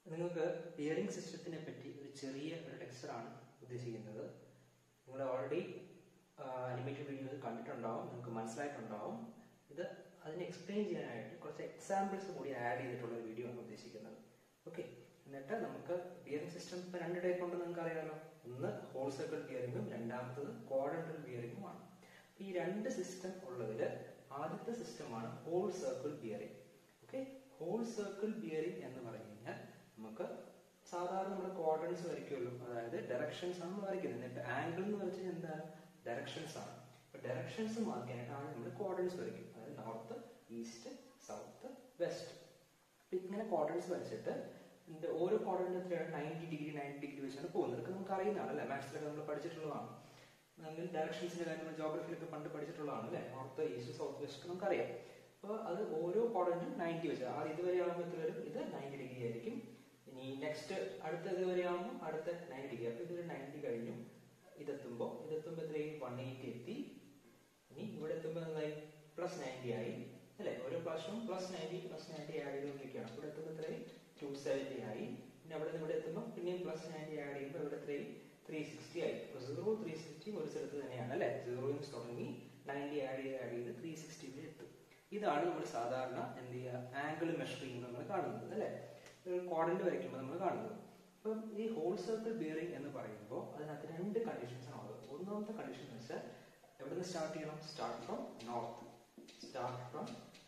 നിങ്ങൾക്ക് ബിയറിംഗ് സിസ്റ്റത്തിനെ പറ്റി ഒരു ചെറിയ ഒരു ലെക്ചറാണ് ഉദ്ദേശിക്കുന്നത് നിങ്ങൾ ഓൾറെഡി അനിമേറ്റഡ് വീഡിയോസ് കണ്ടിട്ടുണ്ടാവും നിങ്ങൾക്ക് മനസ്സിലായിട്ടുണ്ടാവും ഇത് അതിനെ എക്സ്പ്ലെയിൻ ചെയ്യാനായിട്ട് കുറച്ച് എക്സാമ്പിൾസ് കൂടി ആഡ് ചെയ്തിട്ടുള്ള ഒരു വീഡിയോ ആണ് ഉദ്ദേശിക്കുന്നത് ഓക്കെ എന്നിട്ട് നമുക്ക് ബിയറിംഗ് സിസ്റ്റം ഇപ്പൊ രണ്ട് ടൈപ്പ് ഉണ്ടെന്ന് നിങ്ങൾക്ക് അറിയാമല്ലോ ഒന്ന് ഹോൾ സർക്കിൾ ബിയറിംഗും രണ്ടാമത്തത് ക്വാഡ്രന്റൽ ബിയറിംഗും ആണ് അപ്പൊ ഈ രണ്ട് സിസ്റ്റം ഉള്ളതിൽ ആദ്യത്തെ സിസ്റ്റമാണ് whole circle bearing okay whole circle bearing എന്ന് പറഞ്ഞു കഴിഞ്ഞാൽ നമുക്ക് സാധാരണ നമ്മൾ ക്വാഡ്രൻസ് വരയ്ക്കുമല്ലോ അതായത് ഡയറക്ഷൻസ് ആണ് വരയ്ക്കുന്നത് ഇപ്പൊ ആംഗിൾ എന്ന് വെച്ചാൽ എന്താണ് ഡയറക്ഷൻസ് ആണ് അപ്പൊ ഡയറക്ഷൻസ് മാർക്ക് ചെയ്യാനായിട്ടാണ് നമ്മൾ ക്വാഡ്രൻസ് വരയ്ക്കും അതായത് നോർത്ത് ഈസ്റ്റ് സൗത്ത് വെസ്റ്റ് അപ്പൊ ഇങ്ങനെ ക്വാഡ്രൻസ് വരച്ചിട്ട് ഇതിന്റെ ഓരോ ക്വാഡ്രന്റ് എത്രയാണ് നയൻറ്റി ഡിഗ്രി നയൻറ്റി ഡിഗ്രി വെച്ചാണ് പോകുന്നത് ഇതൊക്കെ നമുക്ക് അറിയുന്നതാണ് അല്ലെ മാത്സിലൊക്കെ നമ്മൾ പഠിച്ചിട്ടുള്ളതാണ് അങ്ങനെ ഡയറക്ഷൻസിന്റെ കാര്യം നമ്മൾ ജോഗ്രഫിയിലൊക്കെ പണ്ട് പഠിച്ചിട്ടുള്ളതാണ് അല്ലെ നോർത്ത് ഈസ്റ്റ് സൗത്ത് വെസ്റ്റ് നമുക്കറിയാം അപ്പോൾ അത് ഓരോ ക്വാഡ്രന്റും നയൻറ്റി വെച്ച് ആ ഇതുവരെ ആകുമ്പോൾ എത്ര വരും ഇത് നയൻറ്റി ഡിഗ്രി ആയിരിക്കും ഇനി നെക്സ്റ്റ് അടുത്ത ഇതുവരെ ആകുമ്പോൾ അടുത്ത നയൻറ്റി ഡിഗ്രി അപ്പൊ ഇതൊരു നയൻറ്റി കഴിഞ്ഞു ഇതെത്തുമ്പോൾ ഇതെത്തുമ്പോൾ എത്രയും വൺ എയ്റ്റി എത്തി ഇനി ഇവിടെ എത്തുമ്പോൾ എന്തായി പ്ലസ് നയൻറ്റി ആയി അല്ലെ ഓരോ പ്രാവശ്യവും plus ninety plus ninety add ചെയ്തുകൊണ്ടിരിക്കുകയാണ് ഇവിടെ എത്തുമ്പോൾ എത്രയും ടു സെവൻറ്റി ആയി പിന്നെ അവിടെ നിന്ന് ഇവിടെ എത്തുമ്പോൾ പിന്നെയും പ്ലസ് നയൻറ്റി ആഡ് ചെയ്യുമ്പോൾ ഇവിടെ എത്രയും ത്രീ സിക്സ്റ്റി ആയി സീറോ ത്രീ സിക്സ്റ്റി ഒരു സ്ഥലത്ത് തന്നെയാണ് അല്ലെ സീറോയിൽ നിന്ന് തുടങ്ങി നയൻറ്റി ആഡ് ചെയ്ത് ആഡ് ചെയ്ത് ത്രീ സിക്സ്റ്റിയിൽ എത്തും ഇതാണ് നമ്മൾ സാധാരണ എന്ത് ചെയ്യുക ആംഗിൾ മെഷറിംഗ് നമ്മൾ കാണുന്നത് അല്ലെ ക്വാഡന്റ് വരയ്ക്കുമ്പോൾ നമ്മൾ കാണുന്നത് അപ്പം ഈ ഹോൾ സർക്കിൾ ബിയറിംഗ് എന്ന് പറയുമ്പോൾ അതിനകത്ത് രണ്ട് കണ്ടീഷൻസ് ആണ് ഉള്ളത് ഒന്നാമത്തെ കണ്ടീഷൻ എന്ന് വെച്ചാൽ എവിടെ നിന്ന് സ്റ്റാർട്ട് ചെയ്യണം start from north start from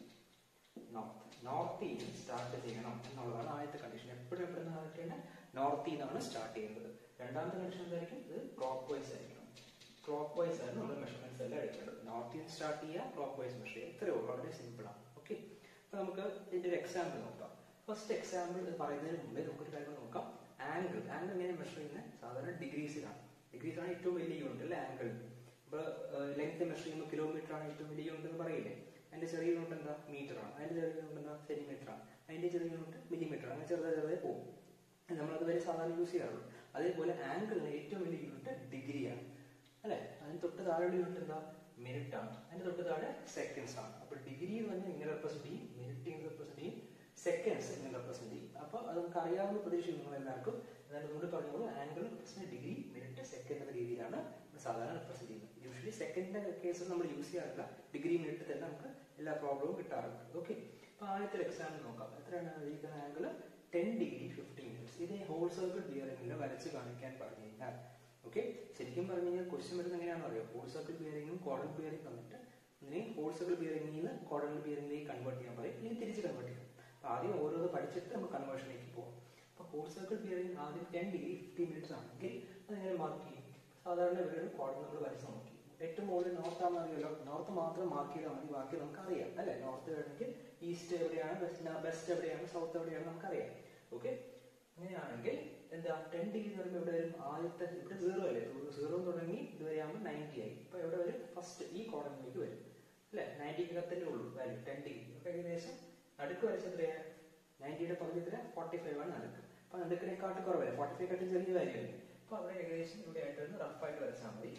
north നോർത്തിൽ നിന്ന് സ്റ്റാർട്ട് ചെയ്യണം എന്നുള്ളതാണ് ആദ്യത്തെ കണ്ടീഷൻ എപ്പോഴും എവിടെ നിന്ന് സ്റ്റാർട്ട് ചെയ്യണം നോർത്തിൽ നിന്നാണ് സ്റ്റാർട്ട് ചെയ്യുന്നത് രണ്ടാമത്തെ കണ്ടീഷൻ എന്തായിരിക്കും ഇത് ക്ലോക്ക് വൈസ് ആയിരിക്കണം ക്ലോക്ക് വൈസ് ആണ് നമ്മൾ മെഷർമെന്റ്സ് എല്ലാം എടുക്കേണ്ടത് നോർത്തിൽ നിന്ന് സ്റ്റാർട്ട് ചെയ്യുക ക്ലോക്ക് വൈസ് മെഷർ ചെയ്യുക ഇത്രയേ ഉള്ളൂ വളരെ സിമ്പിൾ ആണ് ഓക്കെ അപ്പൊ നമുക്ക് ഇതിന്റെ ഒരു എക്സാമ്പിൾ നോക്കാം ഫസ്റ്റ് എക്സാമ്പിൾ പറയുന്നതിന് മുമ്പേ നമുക്കൊരു കാര്യം നോക്കാം ആംഗിൾ ആംഗിൾ എങ്ങനെ മെഷർ ചെയ്യുന്നത് സാധാരണ ഡിഗ്രീസിലാണ് ഡിഗ്രീസ് ആണ് ഏറ്റവും വലിയ യൂണിറ്റ് അല്ലെ ആംഗിൾ ഇപ്പൊ ലെങ്ത് മെഷർ ചെയ്യുമ്പോൾ കിലോമീറ്റർ ആണ് ഏറ്റവും വലിയ യൂണിറ്റ് എന്ന് പറയില്ലേ അതിന്റെ ചെറിയ യൂണിറ്റ് എന്താ മീറ്റർ ആണ് അതിന്റെ ചെറിയ യൂണിറ്റ് എന്താ സെന്റിമീറ്റർ ആണ് അതിന്റെ ചെറിയ യൂണിറ്റ് മില്ലിമീറ്റർ അങ്ങനെ ചെറുതായി ചെറുതായി പോകും നമ്മളത് വരെ സാധാരണ യൂസ് ചെയ്യാറുള്ളൂ അതേപോലെ ആംഗിളിന് ഏറ്റവും വലിയ യൂണിറ്റ് ഡിഗ്രിയാണ് അല്ലെ അതിന് തൊട്ട് താഴെയുള്ള യൂണിറ്റ് എന്താ മിനിറ്റ് ആണ് അതിന്റെ തൊട്ട് താഴെ സെക്കൻഡ്സ് ആണ് അപ്പൊ ഡിഗ്രി എന്ന് പറഞ്ഞാൽ ഇങ്ങനെ റെപ്രസെന്റ് ചെയ്യും മിനിറ്റ് ഇങ്ങനെ റെപ്രസെന്റ് ചെയ്യും സെക്കൻഡ്സ് ഇങ്ങനെ റെപ്രസെന്റ് ചെയ്യും അപ്പൊ അത് നമുക്ക് അറിയാവുന്ന പ്രതീക്ഷിക്കും നിങ്ങൾ എല്ലാവർക്കും എന്നാലും നമ്മൾ പറഞ്ഞോളൂ ആംഗിൾ ഡിഗ്രി മിനിറ്റ് സെക്കൻഡ് എന്ന രീതിയിലാണ് സാധാരണ റെപ്രസെന്റ് ചെയ്യുന്നത് യൂഷ്വലി സെക്കൻഡിന്റെ കേസിൽ നമ്മൾ യൂസ് ചെയ്യാറില്ല ഡിഗ്രി മിനിറ്റ് തന്നെ നമുക്ക് എല്ലാ പ്രോബ്ലവും കിട്ടാറുണ്ട് ഓക്കെ അപ്പൊ ആദ്യത്തെ എക്സാമ്പിൾ നോക്കാം എത്രയാണ് എഴുതിയിരിക്കുന്ന angle ten degree fifty minutes ഇതിനെ ഹോൾ സർക്കിൾ ബിയറിംഗിൽ വരച്ച് കാണിക്കാൻ പറഞ്ഞു കഴിഞ്ഞാൽ ഓക്കെ ശരിക്കും പറഞ്ഞു കഴിഞ്ഞാൽ ക്വസ്റ്റ്യൻ വരുന്നത് എങ്ങനെയാണെന്ന് അറിയോ ഹോൾ സർക്കിൾ ബിയറിംഗും കോഡൽ ബിയറിംഗ് തന്നിട്ട് ഇതിനെ ഹോൾ സർക്കിൾ ബിയറിംഗിൽ നിന്ന് കോഡൽ ബിയറിംഗിലേക്ക് കൺവേർട്ട് ചെയ്യാൻ പറയും അല്ലെങ്കിൽ തിരിച്ച് കൺവേർട്ട് ചെയ്യാം അപ്പൊ ആദ്യം ഓരോന്ന് പഠിച്ചിട്ട് നമുക്ക് കൺവേർഷനിലേക്ക് പോകാം അപ്പൊ ഹോൾ സർക്കിൾ ബിയറിംഗ് ആദ്യം ടെൻ ഡിഗ്രി ഫിഫ്റ്റി മിനിറ്റ്സ് ആണെങ്കിൽ അതിങ്ങനെ മാർക്ക് ചെയ്യും സാധാരണ ഇവരുടെ കോഡ് നമ്മൾ വരച്ച് നോക്കി ഏറ്റവും മുകളിൽ നോർത്ത് ആണെന്ന് അറിയാലോ നോർത്ത് മാത്രം മാർക്ക് ചെയ്താൽ മതി ബാക്കി നമുക്ക് അറിയാം അല്ലെ നോർത്ത് വേണമെങ്കിൽ ഈസ്റ്റ് എവിടെയാണ് വെസ്റ്റ് വെസ്റ്റ് എവിടെയാണ് സൗത്ത് എവിടെയാണ് നമുക്കറിയാം ഓക്കെ അങ്ങനെയാണെങ്കിൽ എന്താ ടെൻ ഡിഗ്രി എന്ന് പറയുമ്പോൾ ഇവിടെ വരും ആദ്യത്തെ ഇവിടെ സീറോ അല്ലേ സീറോ തുടങ്ങി ഇതുവരെ ആകുമ്പോൾ നയൻറ്റി ആയി ഇപ്പൊ എവിടെ വരും ഫസ്റ്റ് ഈ കോർണറിലേക്ക് വരും അല്ലെ നയൻറ്റിക്കകത്തന്നെ ഉള്ളൂ വാല്യൂ ടെൻ ഡിഗ്രി അപ്പൊ ഏകദേശം നടുക്ക് വരച്ച എത്രയാണ് നയൻറ്റിയുടെ പകുതി എത്ര ഫോർട്ടി ഫൈവ് ആണ് നടുക്ക് അപ്പൊ നടുക്കിനെക്കാട്ട് കുറവല്ലേ ഫോർട്ടി ഫൈവ് കാട്ടും ചെറിയ വാല്യൂ അല്ലേ അപ്പൊ അവിടെ ഏകദേശം ഇവിടെ ആയിട്ട് ഒന്ന് റഫായിട്ട് വരച്ചാൽ മതി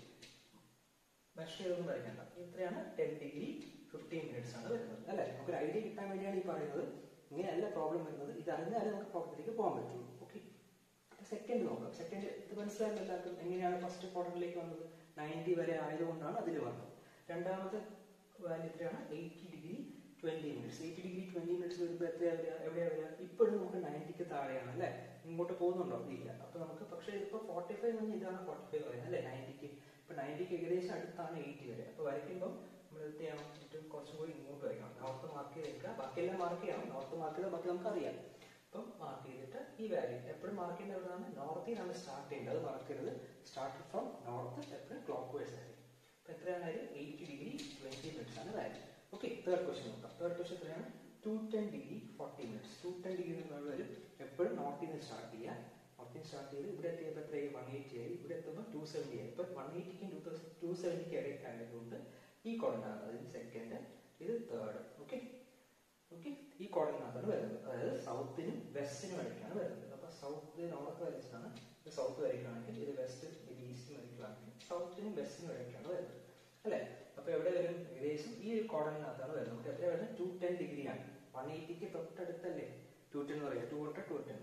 മെഷർ ചെയ്തൊന്നും വരയ്ക്കണ്ട ഇത്രയാണ് ടെൻ ഡിഗ്രി ഫിഫ്റ്റീൻ മിനിറ്റ്സ് ആണ് വരുന്നത് അല്ലെ നമുക്കൊരു ഐഡിയ കിട്ടാൻ വേണ്ടിയാണ് ഈ പറയുന്നത് ഇങ്ങനെയല്ല പ്രോബ്ലം വരുന്നത് ഇത് അറിഞ്ഞാലേ നമുക്ക് പ്രോബ്ലത്തിലേക്ക് പോകാൻ പറ്റുള്ളൂ ഓക്കെ സെക്കൻഡ് നോക്കാം സെക്കൻഡ് ഇത് മനസ്സിലായല്ലോ എല്ലാവർക്കും എങ്ങനെയാണ് ഫസ്റ്റ് ക്വാർട്ടറിലേക്ക് വന്നത് നയൻറ്റി വരെ ആയതുകൊണ്ടാണ് അതിൽ വന്നത് രണ്ടാമത്തെ വാല്യൂ എത്രയാണ് eighty degree twenty minutes eighty degree twenty minutes വരുമ്പോൾ എത്രയാ വരിക എവിടെയാ വരിക ഇപ്പോഴും നമുക്ക് നയൻറ്റിക്ക് താഴെയാണ് അല്ലെ ഇങ്ങോട്ട് പോകുന്നുണ്ടോ ഇല്ല അപ്പൊ നമുക്ക് പക്ഷേ ഇപ്പൊ ഫോർട്ടി ഫൈവ് എന്ന് ഇതാണ് ഫോർട്ടി ഫൈവ് പറയുന്നത് അല്ലെ നയൻറ്റിക്ക് ഇപ്പൊ നയൻറ്റിക്ക് ഏകദേശം അടുത്താണ് എയ്റ്റി വരെ അപ്പൊ വരയ്ക്കുമ്പോൾ നമ്മൾ എന്ത് ചെയ്യണം ഏറ്റവും കുറച്ചും കൂടി ഇങ്ങോട്ട് വരയ്ക്കണം നോർത്ത് മാർക്ക് ചെയ്തേക്കുക ബാക്കിയെല്ലാം മാർക്ക് ചെയ്യണം നോർത്ത് മാർക്ക് ചെയ്താൽ ബാക്കി നമുക്ക് അറിയാം അപ്പം മാർക്ക് ചെയ്തിട്ട് ഈ വാല്യൂ എപ്പോഴും മാർക്ക് ചെയ്യേണ്ട എവിടെയാണ് നോർത്തിൽ നിന്നാണ് സ്റ്റാർട്ട് ചെയ്യേണ്ടത് മാർക്ക് ചെയ്തത് സ്റ്റാർട്ട് ഫ്രം നോർത്ത് എപ്പോഴും ക്ലോക്ക് വൈസ് ആയിരിക്കും അപ്പൊ എത്രയാണ് കാര്യം എയ്റ്റി ഡിഗ്രി ട്വന്റി മിനിറ്റ്സ് ആണ് വാല്യൂ ഓക്കെ തേർഡ് ക്വസ്റ്റ്യൻ നോക്കാം തേർഡ് ക്വസ്റ്റ്യൻ എത്രയാണ് two ten degree forty minutes two ten degree എന്ന് വരും എപ്പോഴും നോർത്തിൽ നിന്ന് സ്റ്റാർട്ട് ചെയ്യുക നോർത്തിൽ നിന്ന് സ്റ്റാർട്ട് ചെയ്ത് ഇവിടെ എത്തിയപ്പോൾ എത്രയായി വൺ എയ്റ്റി ആയി ഇവിടെ എത്തുമ്പോൾ ടു സെവൻറ്റി ആയി ഇപ്പൊ വൺ എയ്റ്റിക്കും ടു തൗസൻഡ് ടു സെവൻറ്റിക്ക് ഇടയ്ക്ക് ആയതുകൊണ്ട് ഈ കോർഡിനാണ് അതായത് സെക്കൻഡ് ഇത് തേർഡ് ഓക്കെ ഓക്കെ ഈ കോർഡിനകത്താണ് വരുന്നത് അതായത് സൗത്തിനും വെസ്റ്റിനും ഇടയ്ക്കാണ് വരുന്നത് അപ്പൊ സൗത്ത് നോർത്ത് വരച്ചാണ് ഇത് സൗത്ത് വരയ്ക്കുകയാണെങ്കിൽ ഇത് വെസ്റ്റ് ഇത് ഈസ്റ്റ് വരയ്ക്കുകയാണെങ്കിൽ സൗത്തിനും വെസ്റ്റിനും ഇടയ്ക്കാണ് വരുന്നത് അല്ലെ അപ്പൊ എവിടെ വരും ഏകദേശം ഈ ഒരു കോർഡിനകത്താണ് വരുന്നത് നമുക്ക് എത്ര വരുന്നത് ടു ടെൻ ഡിഗ്രി ആണ് വൺ എയ്റ്റിക്ക് തൊട്ടടുത്തല്ലേ ടു ടെൻ എന്ന് പറയാം ടു തൊട്ട് ടു ടെൻ എന്നാൽ ടു സെവൻ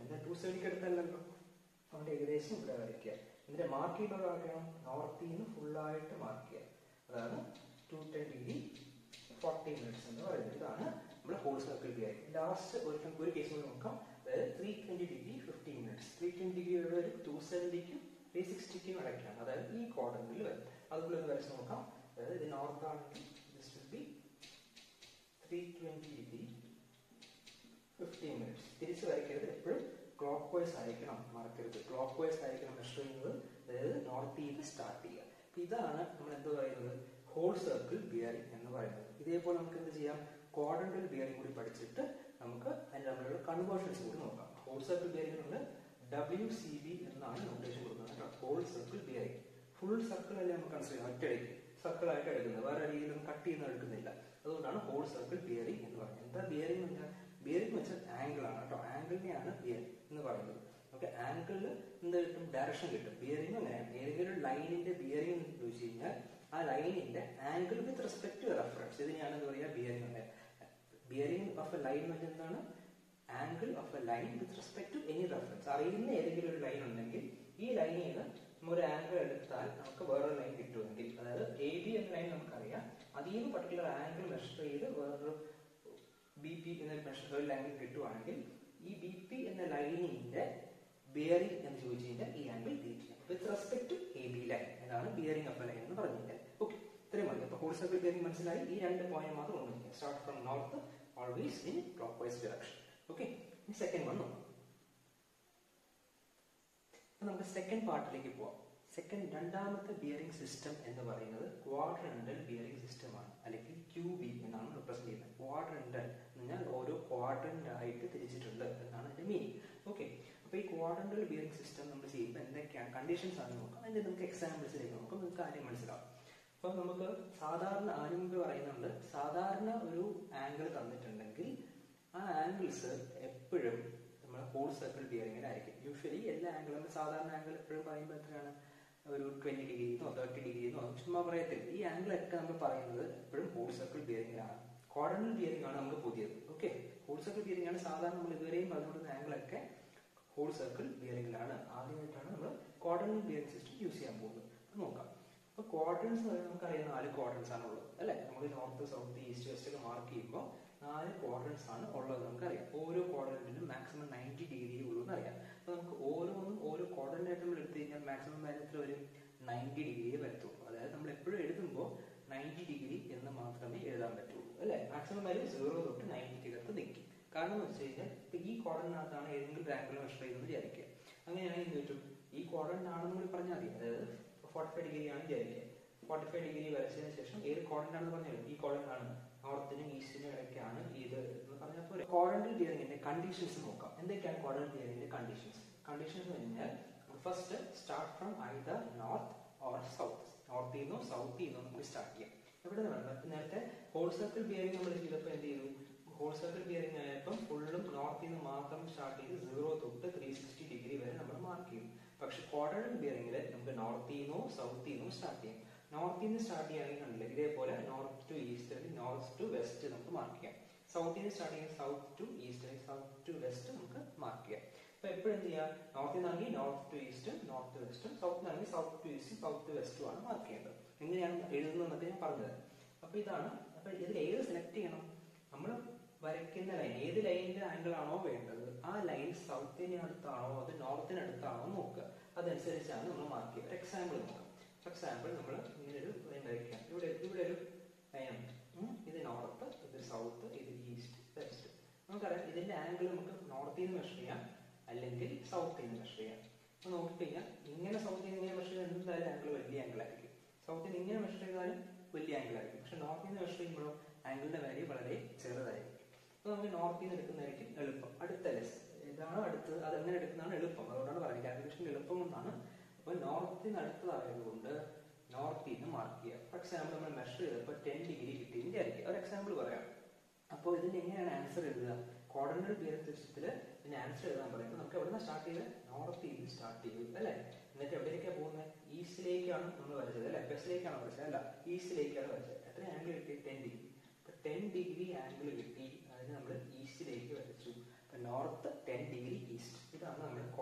വെസ്റ്റേണിക്ക് അടുത്തല്ലല്ലോ അതുകൊണ്ട് ഏകദേശം ഇവിടെ വരയ്ക്കുക ഇതിന്റെ മാർക്ക് ചെയ്യുമ്പോൾ ആക്കണം നോർത്തിൽ നിന്ന് ഫുള്ളായിട്ട് മാർക്ക് ചെയ്യുക അതാണ് two ten degree forty minutes എന്ന് പറയുന്നത് ഇതാണ് നമ്മുടെ ഹോൾ സർക്കിൾ ബിയർ ലാസ്റ്റ് ഒരു ഒരു കേസ് കൂടി നോക്കാം അതായത് three twenty degree fifteen minutes three twenty degree ഒരു ടു സെവൻറ്റിക്കും ത്രീ സിക്സ്റ്റിക്കും ഇടയ്ക്കാണ് അതായത് ഈ ക്വാർട്ടറിൽ വരും അതുപോലെ ഒന്ന് വരച്ച് നോക്കാം അതായത് ഇത് നോർത്ത് ആണെങ്കിൽ this will be three twenty degree fifteen minutes തിരിച്ച് വരയ്ക്കരുത് എപ്പോഴും ക്ലോക്ക് വൈസ് ആയിരിക്കണം മറക്കരുത് ക്ലോക്ക് വൈസ് ആയിരിക്കണം മെഷർ ചെയ്യുന്നത് അതായത് നോർത്ത് ചെയ്ത് സ്റ്റാർട്ട് ചെയ്യുക അപ്പൊ ഇതാണ് നമ്മൾ എന്ത് പറയുന്നത് ഹോൾ സർക്കിൾ ബിയറിംഗ് എന്ന് പറയുന്നത് ഇതേപോലെ നമുക്ക് എന്ത് ചെയ്യാം ക്വാഡ്രന്റൽ ബിയറിംഗ് കൂടി പഠിച്ചിട്ട് നമുക്ക് അതിന് തമ്മിലുള്ള കൺവേർഷൻസ് കൂടി നോക്കാം ഹോൾ സർക്കിൾ ബിയറിംഗിനുണ്ട് ഡബ്ല്യു സി ബി എന്നാണ് നോട്ടേഷൻ കൊടുക്കുന്നത് whole circle bearing full circle അല്ലേ നമുക്ക് കൺസിഡർ ഒറ്റയടിക്ക് സർക്കിൾ ആയിട്ട് എടുക്കുന്നത് വേറെ രീതിയിലൊന്നും കട്ട് ചെയ്യുന്ന എടുക്കുന്നില്ല അതുകൊണ്ടാണ് ഹോൾ സർക്കിൾ ബിയറിംഗ് എന്ന് പറയുന്നത് എന്താ ബിയറിംഗ് എന്ന് പറഞ്ഞാൽ ബിയറിംഗ് വെച്ചാൽ ആംഗിൾ ആണ് കേട്ടോ ആംഗിളിനെയാണ് ബിയറിംഗ് എന്ന് പറയുന്നത് ഓക്കെ ആംഗിളിൽ എന്ത് കിട്ടും ഡയറക്ഷൻ കിട്ടും ബിയറിംഗ് അങ്ങനെയാണ് ഏതെങ്കിലും ഒരു ലൈനിന്റെ ബിയറിംഗ് എന്ന് ചോദിച്ചു കഴിഞ്ഞാൽ ആ ലൈനിന്റെ angle with respect to reference ഇതിനെയാണ് എന്താ പറയുക bearing bearing of a line എന്ന് വെച്ചാൽ എന്താണ് angle of a line with respect to any reference അറിയുന്ന ഏതെങ്കിലും ഒരു ലൈൻ ഉണ്ടെങ്കിൽ ഈ ലൈനിൽ നിന്ന് ഒരു ആംഗിൾ എടുത്താൽ നമുക്ക് വേറൊരു ലൈൻ കിട്ടുമെങ്കിൽ അതായത് എ ബി എന്ന ലൈൻ നമുക്കറിയാം അതിൽ നിന്ന് പർട്ടിക്കുലർ ആംഗിൾ മെഷർ ചെയ്ത് വേറൊരു ബി പി എന്ന മെഷർ ഒരു ലൈൻ കിട്ടുവാണെങ്കിൽ ഈ ബി പി എന്ന ലൈനിന്റെ ബിയറിംഗ് എന്ന് ചോദിച്ചു കഴിഞ്ഞാൽ ഈ angle theta with respect to A B line എന്നാണ് ബിയറിംഗ് ഓഫ് ലൈൻ എന്ന് പറഞ്ഞു കഴിഞ്ഞാൽ ഓക്കെ ഇത്രയും മതി അപ്പൊ ഹോൾ സർക്കിൾ ബിയറിംഗ് മനസ്സിലായി ഈ രണ്ട് പോയിന്റ് മാത്രം ഉണ്ട് start from north always in clockwise direction okay ഇനി സെക്കൻഡ് വൺ നോക്കാം നമുക്ക് സെക്കൻഡ് പാർട്ടിലേക്ക് പോവാം സെക്കൻഡ് രണ്ടാമത്തെ ബിയറിംഗ് സിസ്റ്റം എന്ന് പറയുന്നത് ക്വാഡ്രന്റൽ ബിയറിംഗ് സിസ്റ്റം ആണ് അല്ലെങ്കിൽ ക്യൂ ബി എന്നാണ് റിപ്രസെന്റ് ചെയ്യുന്നത് ക്വാഡ്രന്റൽ എന്ന് പറഞ്ഞാൽ ഓരോ ക്വാഡ്രന്റ് ആയിട്ട് തിരിച്ചിട്ടുണ്ട് എന്നാണ് അതിന്റെ മീനിങ് ഓക്കെ അപ്പൊ ഈ ക്വാഡ്രന്റൽ ബിയറിംഗ് സിസ്റ്റം നമ്മൾ ചെയ്യുമ്പോൾ എന്തൊക്കെയാണ് കണ്ടീഷൻസ് ആണ് നോക്കാം അതിന്റെ നമുക്ക് എക്സാമ്പിൾസിലേക്ക് നോക്കാം നിങ്ങൾക്ക് കാര്യം മനസ്സിലാവും അപ്പൊ നമുക്ക് സാധാരണ ആദ്യം മുമ്പ് പറയുന്നുണ്ട് സാധാരണ ഒരു ആംഗിൾ തന്നിട്ടുണ്ടെങ്കിൽ ആ ആംഗിൾസ് എപ്പോഴും നമ്മൾ ഹോൾ സർക്കിൾ ബിയറിംഗിലായിരിക്കും യൂഷ്വലി എല്ലാ ആംഗിളും സാധാരണ ആംഗിൾ എപ്പോഴും പറയുമ്പോൾ എത്രയാണ് ഒരു ട്വന്റി ഡിഗ്രിന്നോ തേർട്ടി ഡിഗ്രിന്നോ ചുമ്മാ പറയത്തില്ല ഈ ആംഗിളൊക്കെ നമ്മൾ പറയുന്നത് എപ്പോഴും ഹോൾ സർക്കിൾ ബിയറിംഗിലാണ് കോർഡിനൽ ബിയറിംഗ് ആണ് നമുക്ക് പുതിയത് ഓക്കെ ഹോൾ സർക്കിൾ ബിയറിംഗ് ആണ് സാധാരണ നമ്മൾ ഇതുവരെയും പറഞ്ഞുകൊടുക്കുന്ന ആംഗിളൊക്കെ ഹോൾ സർക്കിൾ ബിയറിംഗിലാണ് ആദ്യമായിട്ടാണ് നമ്മൾ കോർഡിനൽ ബിയറിംഗ് സിസ്റ്റം യൂസ് ചെയ്യാൻ പോകുന്നത് അത് നോക്കാം അപ്പൊ ക്വാഡ്രൻസ് നമുക്കറിയാം നാല് ക്വാഡ്രൻസ് ആണ് ഉള്ളത് അല്ലെ നമ്മൾ നോർത്ത് സൗത്ത് ഈസ്റ്റ് വെസ്റ്റ് ഒക്കെ മാർക്ക് ചെയ്യുമ്പോൾ നാല് ക്വാഡ്രൻസ് ആണ് ഉള്ളത് നമുക്കറിയാം ഓരോ ക്വാഡ്രന്റിനും മാക്സിമം നയൻറ്റി ഡിഗ്രി ഉള്ളൂ എന്നറിയാം അപ്പൊ നമുക്ക് ഓരോന്നും ഓരോ ക്വാഡ്രന്റ് ആയിട്ട് നമ്മൾ എടുത്തു കഴിഞ്ഞാൽ മാക്സിമം വാല്യത്തിൽ ഒരു നയൻറ്റി ഡിഗ്രിയെ വരത്തുള്ളൂ അതായത് നമ്മൾ എപ്പോഴും എഴുതുമ്പോൾ നയൻറ്റി ഡിഗ്രി എന്ന് മാത്രമേ എഴുതാൻ പറ്റുള്ളൂ അല്ലെ മാക്സിമം വാല്യൂ സീറോ തൊട്ട് നയൻറ്റിക്കകത്ത് നിൽക്കും കാരണം എന്ന് വെച്ച് കഴിഞ്ഞാൽ ഇപ്പൊ ഈ ക്വാഡ്രന്റിനകത്താണ് ഏതെങ്കിലും ഒരു ആംഗിൾ മെഷർ ചെയ്യുന്നത് വിചാരിക്കുക അങ്ങനെയാണെങ്കിൽ എന്ത് പറ്റും ഈ ക്വാഡ്രന്റ് ആണെന്ന് കൂടി പറഞ്ഞാൽ മതി അതായത് ഫോർട്ടി ഫൈവ് ഡിഗ്രി ആണ് വിചാരിക്കുക ഫോർട്ടി ഫൈവ് ഡിഗ്രി വരച്ചതിന് ശേഷം ഏത് കോഡന്റ് ആണെന്ന് പറഞ്ഞാൽ ഈ കോഡന്റ് ആണ് നോർത്തിനും ഈസ്റ്റിനും ഇടയ്ക്കാണ് ഇത് എന്ന് പറഞ്ഞാൽ പോലെ കോഡന്റൽ ബിയറിംഗിന്റെ കണ്ടീഷൻസ് നോക്കാം എന്തൊക്കെയാണ് കോഡന്റൽ ബിയറിംഗിന്റെ കണ്ടീഷൻസ് കണ്ടീഷൻസ് എന്ന് കഴിഞ്ഞാൽ first start from either north or south നോർത്തിൽ നിന്നോ സൗത്തിൽ നിന്നോ നമുക്ക് സ്റ്റാർട്ട് ചെയ്യാം എവിടെ നിന്ന് നേരത്തെ ഹോൾ സർക്കിൾ ബിയറിംഗ് നമ്മൾ ചെയ്തപ്പോൾ എന്ത് ചെയ്തു ഹോൾ സർക്കിൾ ബിയറിംഗ് ആയപ്പോൾ ഫുള്ളും നോർത്തിൽ നിന്ന് മാത്രം സ്റ്റാർട്ട് ചെയ്ത് സീറോ തൊട്ട് ത്രീ സിക്സ്റ്റി ഡിഗ്രി വരെ നമ്മൾ മാർക്ക് ചെയ്യും പക്ഷെ ക്വാഡ്രന്റ് ബിയറിംഗിൽ നമുക്ക് നോർത്തിൽ നിന്നോ സൗത്തിൽ നിന്നോ സ്റ്റാർട്ട് ചെയ്യാം നോർത്തിൽ നിന്ന് സ്റ്റാർട്ട് ചെയ്യുകയാണെങ്കിൽ കണ്ടില്ല ഇതേപോലെ നോർത്ത് ടു ഈസ്റ്റ് അല്ലെങ്കിൽ നോർത്ത് ടു വെസ്റ്റ് നമുക്ക് മാർക്ക് ചെയ്യാം സൗത്തിൽ നിന്ന് സ്റ്റാർട്ട് ചെയ്യുന്ന സൗത്ത് ടു ഈസ്റ്റ് അല്ലെങ്കിൽ സൗത്ത് ടു വെസ്റ്റ് നമുക്ക് മാർക്ക് ചെയ്യാം അപ്പൊ എപ്പോഴും എന്ത് ചെയ്യാം നോർത്തിൽ നിന്നാണെങ്കിൽ നോർത്ത് ടു ഈസ്റ്റും നോർത്ത് ടു വെസ്റ്റും സൗത്തിൽ നിന്നാണെങ്കിൽ സൗത്ത് ടു ഈസ്റ്റും സൗത്ത് ടു വെസ്റ്റും ആണ് മാർക്ക് ചെയ്യേണ്ടത് എങ്ങനെയാണ് എഴുതുന്നത് ഞാൻ പറഞ്ഞത് അപ്പൊ ഇതാണ് അപ്പൊ ഇതിൽ ഏത് സെലക്ട് ചെയ്യണം നമ്മൾ വരയ്ക്കുന്ന ലൈൻ ഏത് ലൈനിന്റെ ആംഗിൾ ആണോ വേണ്ടത് ആ ലൈൻ സൗത്തിന് അടുത്താണോ അത് നോർത്തിന് അടുത്താണോ നോക്കുക അതനുസരിച്ചാണ് നമ്മൾ മാർക്ക് ചെയ്യുക എക്സാമ്പിൾ നോക്കാം ഫോർ എക്സാമ്പിൾ നമ്മൾ ഇങ്ങനെ ഒരു ലൈൻ വരയ്ക്കാം ഇവിടെ ഇവിടെ ഒരു ലൈൻ ഉണ്ട് ഇത് നോർത്ത് ഇത് സൗത്ത് ഇത് ഈസ്റ്റ് വെസ്റ്റ് നമുക്കറിയാം ഇതിന്റെ ആംഗിൾ നമുക്ക് നോർത്തിൽ നിന്ന് മെഷർ ചെയ്യാം അല്ലെങ്കിൽ സൗത്തിൽ നിന്ന് മെഷർ ചെയ്യാം അപ്പൊ നോക്കിക്കഴിഞ്ഞാൽ ഇങ്ങനെ സൗത്തിൽ നിന്ന് ഇങ്ങനെ മെഷർ ചെയ്താൽ എന്തായാലും ആംഗിൾ വലിയ ആംഗിൾ ആയിരിക്കും സൗത്തിൽ നിന്ന് ഇങ്ങനെ മെഷർ ചെയ്താലും വലിയ ആംഗിൾ ആയിരിക്കും പക്ഷെ നോർത്തിൽ നിന്ന് മെഷർ ചെയ്യുമ്പോഴോ ആംഗിളിന്റെ വാല്യൂ വളരെ ചെറുതായിരിക്കും അപ്പൊ നമുക്ക് നോർത്തിൽ നിന്ന് എടുക്കുന്നതായിരിക്കും എളുപ്പം അടുത്ത ലെസ് ഏതാണോ അടുത്തത് അത് എങ്ങനെ എടുക്കുന്നതാണ് എളുപ്പം അതുകൊണ്ടാണ് പറയുന്നത് കാൽക്കുലേഷൻ എളുപ്പം കൊണ്ടാണ് അപ്പൊ നോർത്തിന് അടുത്തതായതുകൊണ്ട് നോർത്തിൽ നിന്ന് മാർക്ക് ചെയ്യുക ഫോർ എക്സാമ്പിൾ നമ്മൾ മെഷർ ചെയ്തപ്പോൾ ടെൻ ഡിഗ്രി കിട്ടി വിചാരിക്കുക ഒരു എക്സാമ്പിൾ പറയാം അപ്പോൾ ഇതിന് എങ്ങനെയാണ് ആൻസർ എഴുതുക കോർഡിനൽ ബിയറിംഗ് സിസ്റ്റത്തിൽ ഇതിന് ആൻസർ എഴുതാൻ പറയുമ്പോൾ നമുക്ക് എവിടെ നിന്ന് സ്റ്റാർട്ട് ചെയ്ത് നോർത്തിൽ നിന്ന് സ്റ്റാർട്ട് ചെയ്തു അല്ലേ എന്നിട്ട് എവിടേക്കാണ് പോകുന്നത് ഈസ്റ്റിലേക്കാണ് നമ്മൾ വരച്ചത് അല്ലെ വെസ്റ്റിലേക്കാണ് വരച്ചത് അല്ല ഈസ്റ്റിലേക്കാണ് വരച്ചത് എത്ര ആംഗിൾ കിട്ടി ടെൻ ഡിഗ്രി അപ്പൊ ടെൻ ഡിഗ്രി ആംഗിൾ കിട്ടി അതിന് നമ്മൾ ഈസ്റ്റിലേക്ക് വരച്ചു അപ്പൊ നോർത്ത് ടെൻ ഡിഗ്രി ഈസ്റ്റ് ഇതാണ് നമ്മൾ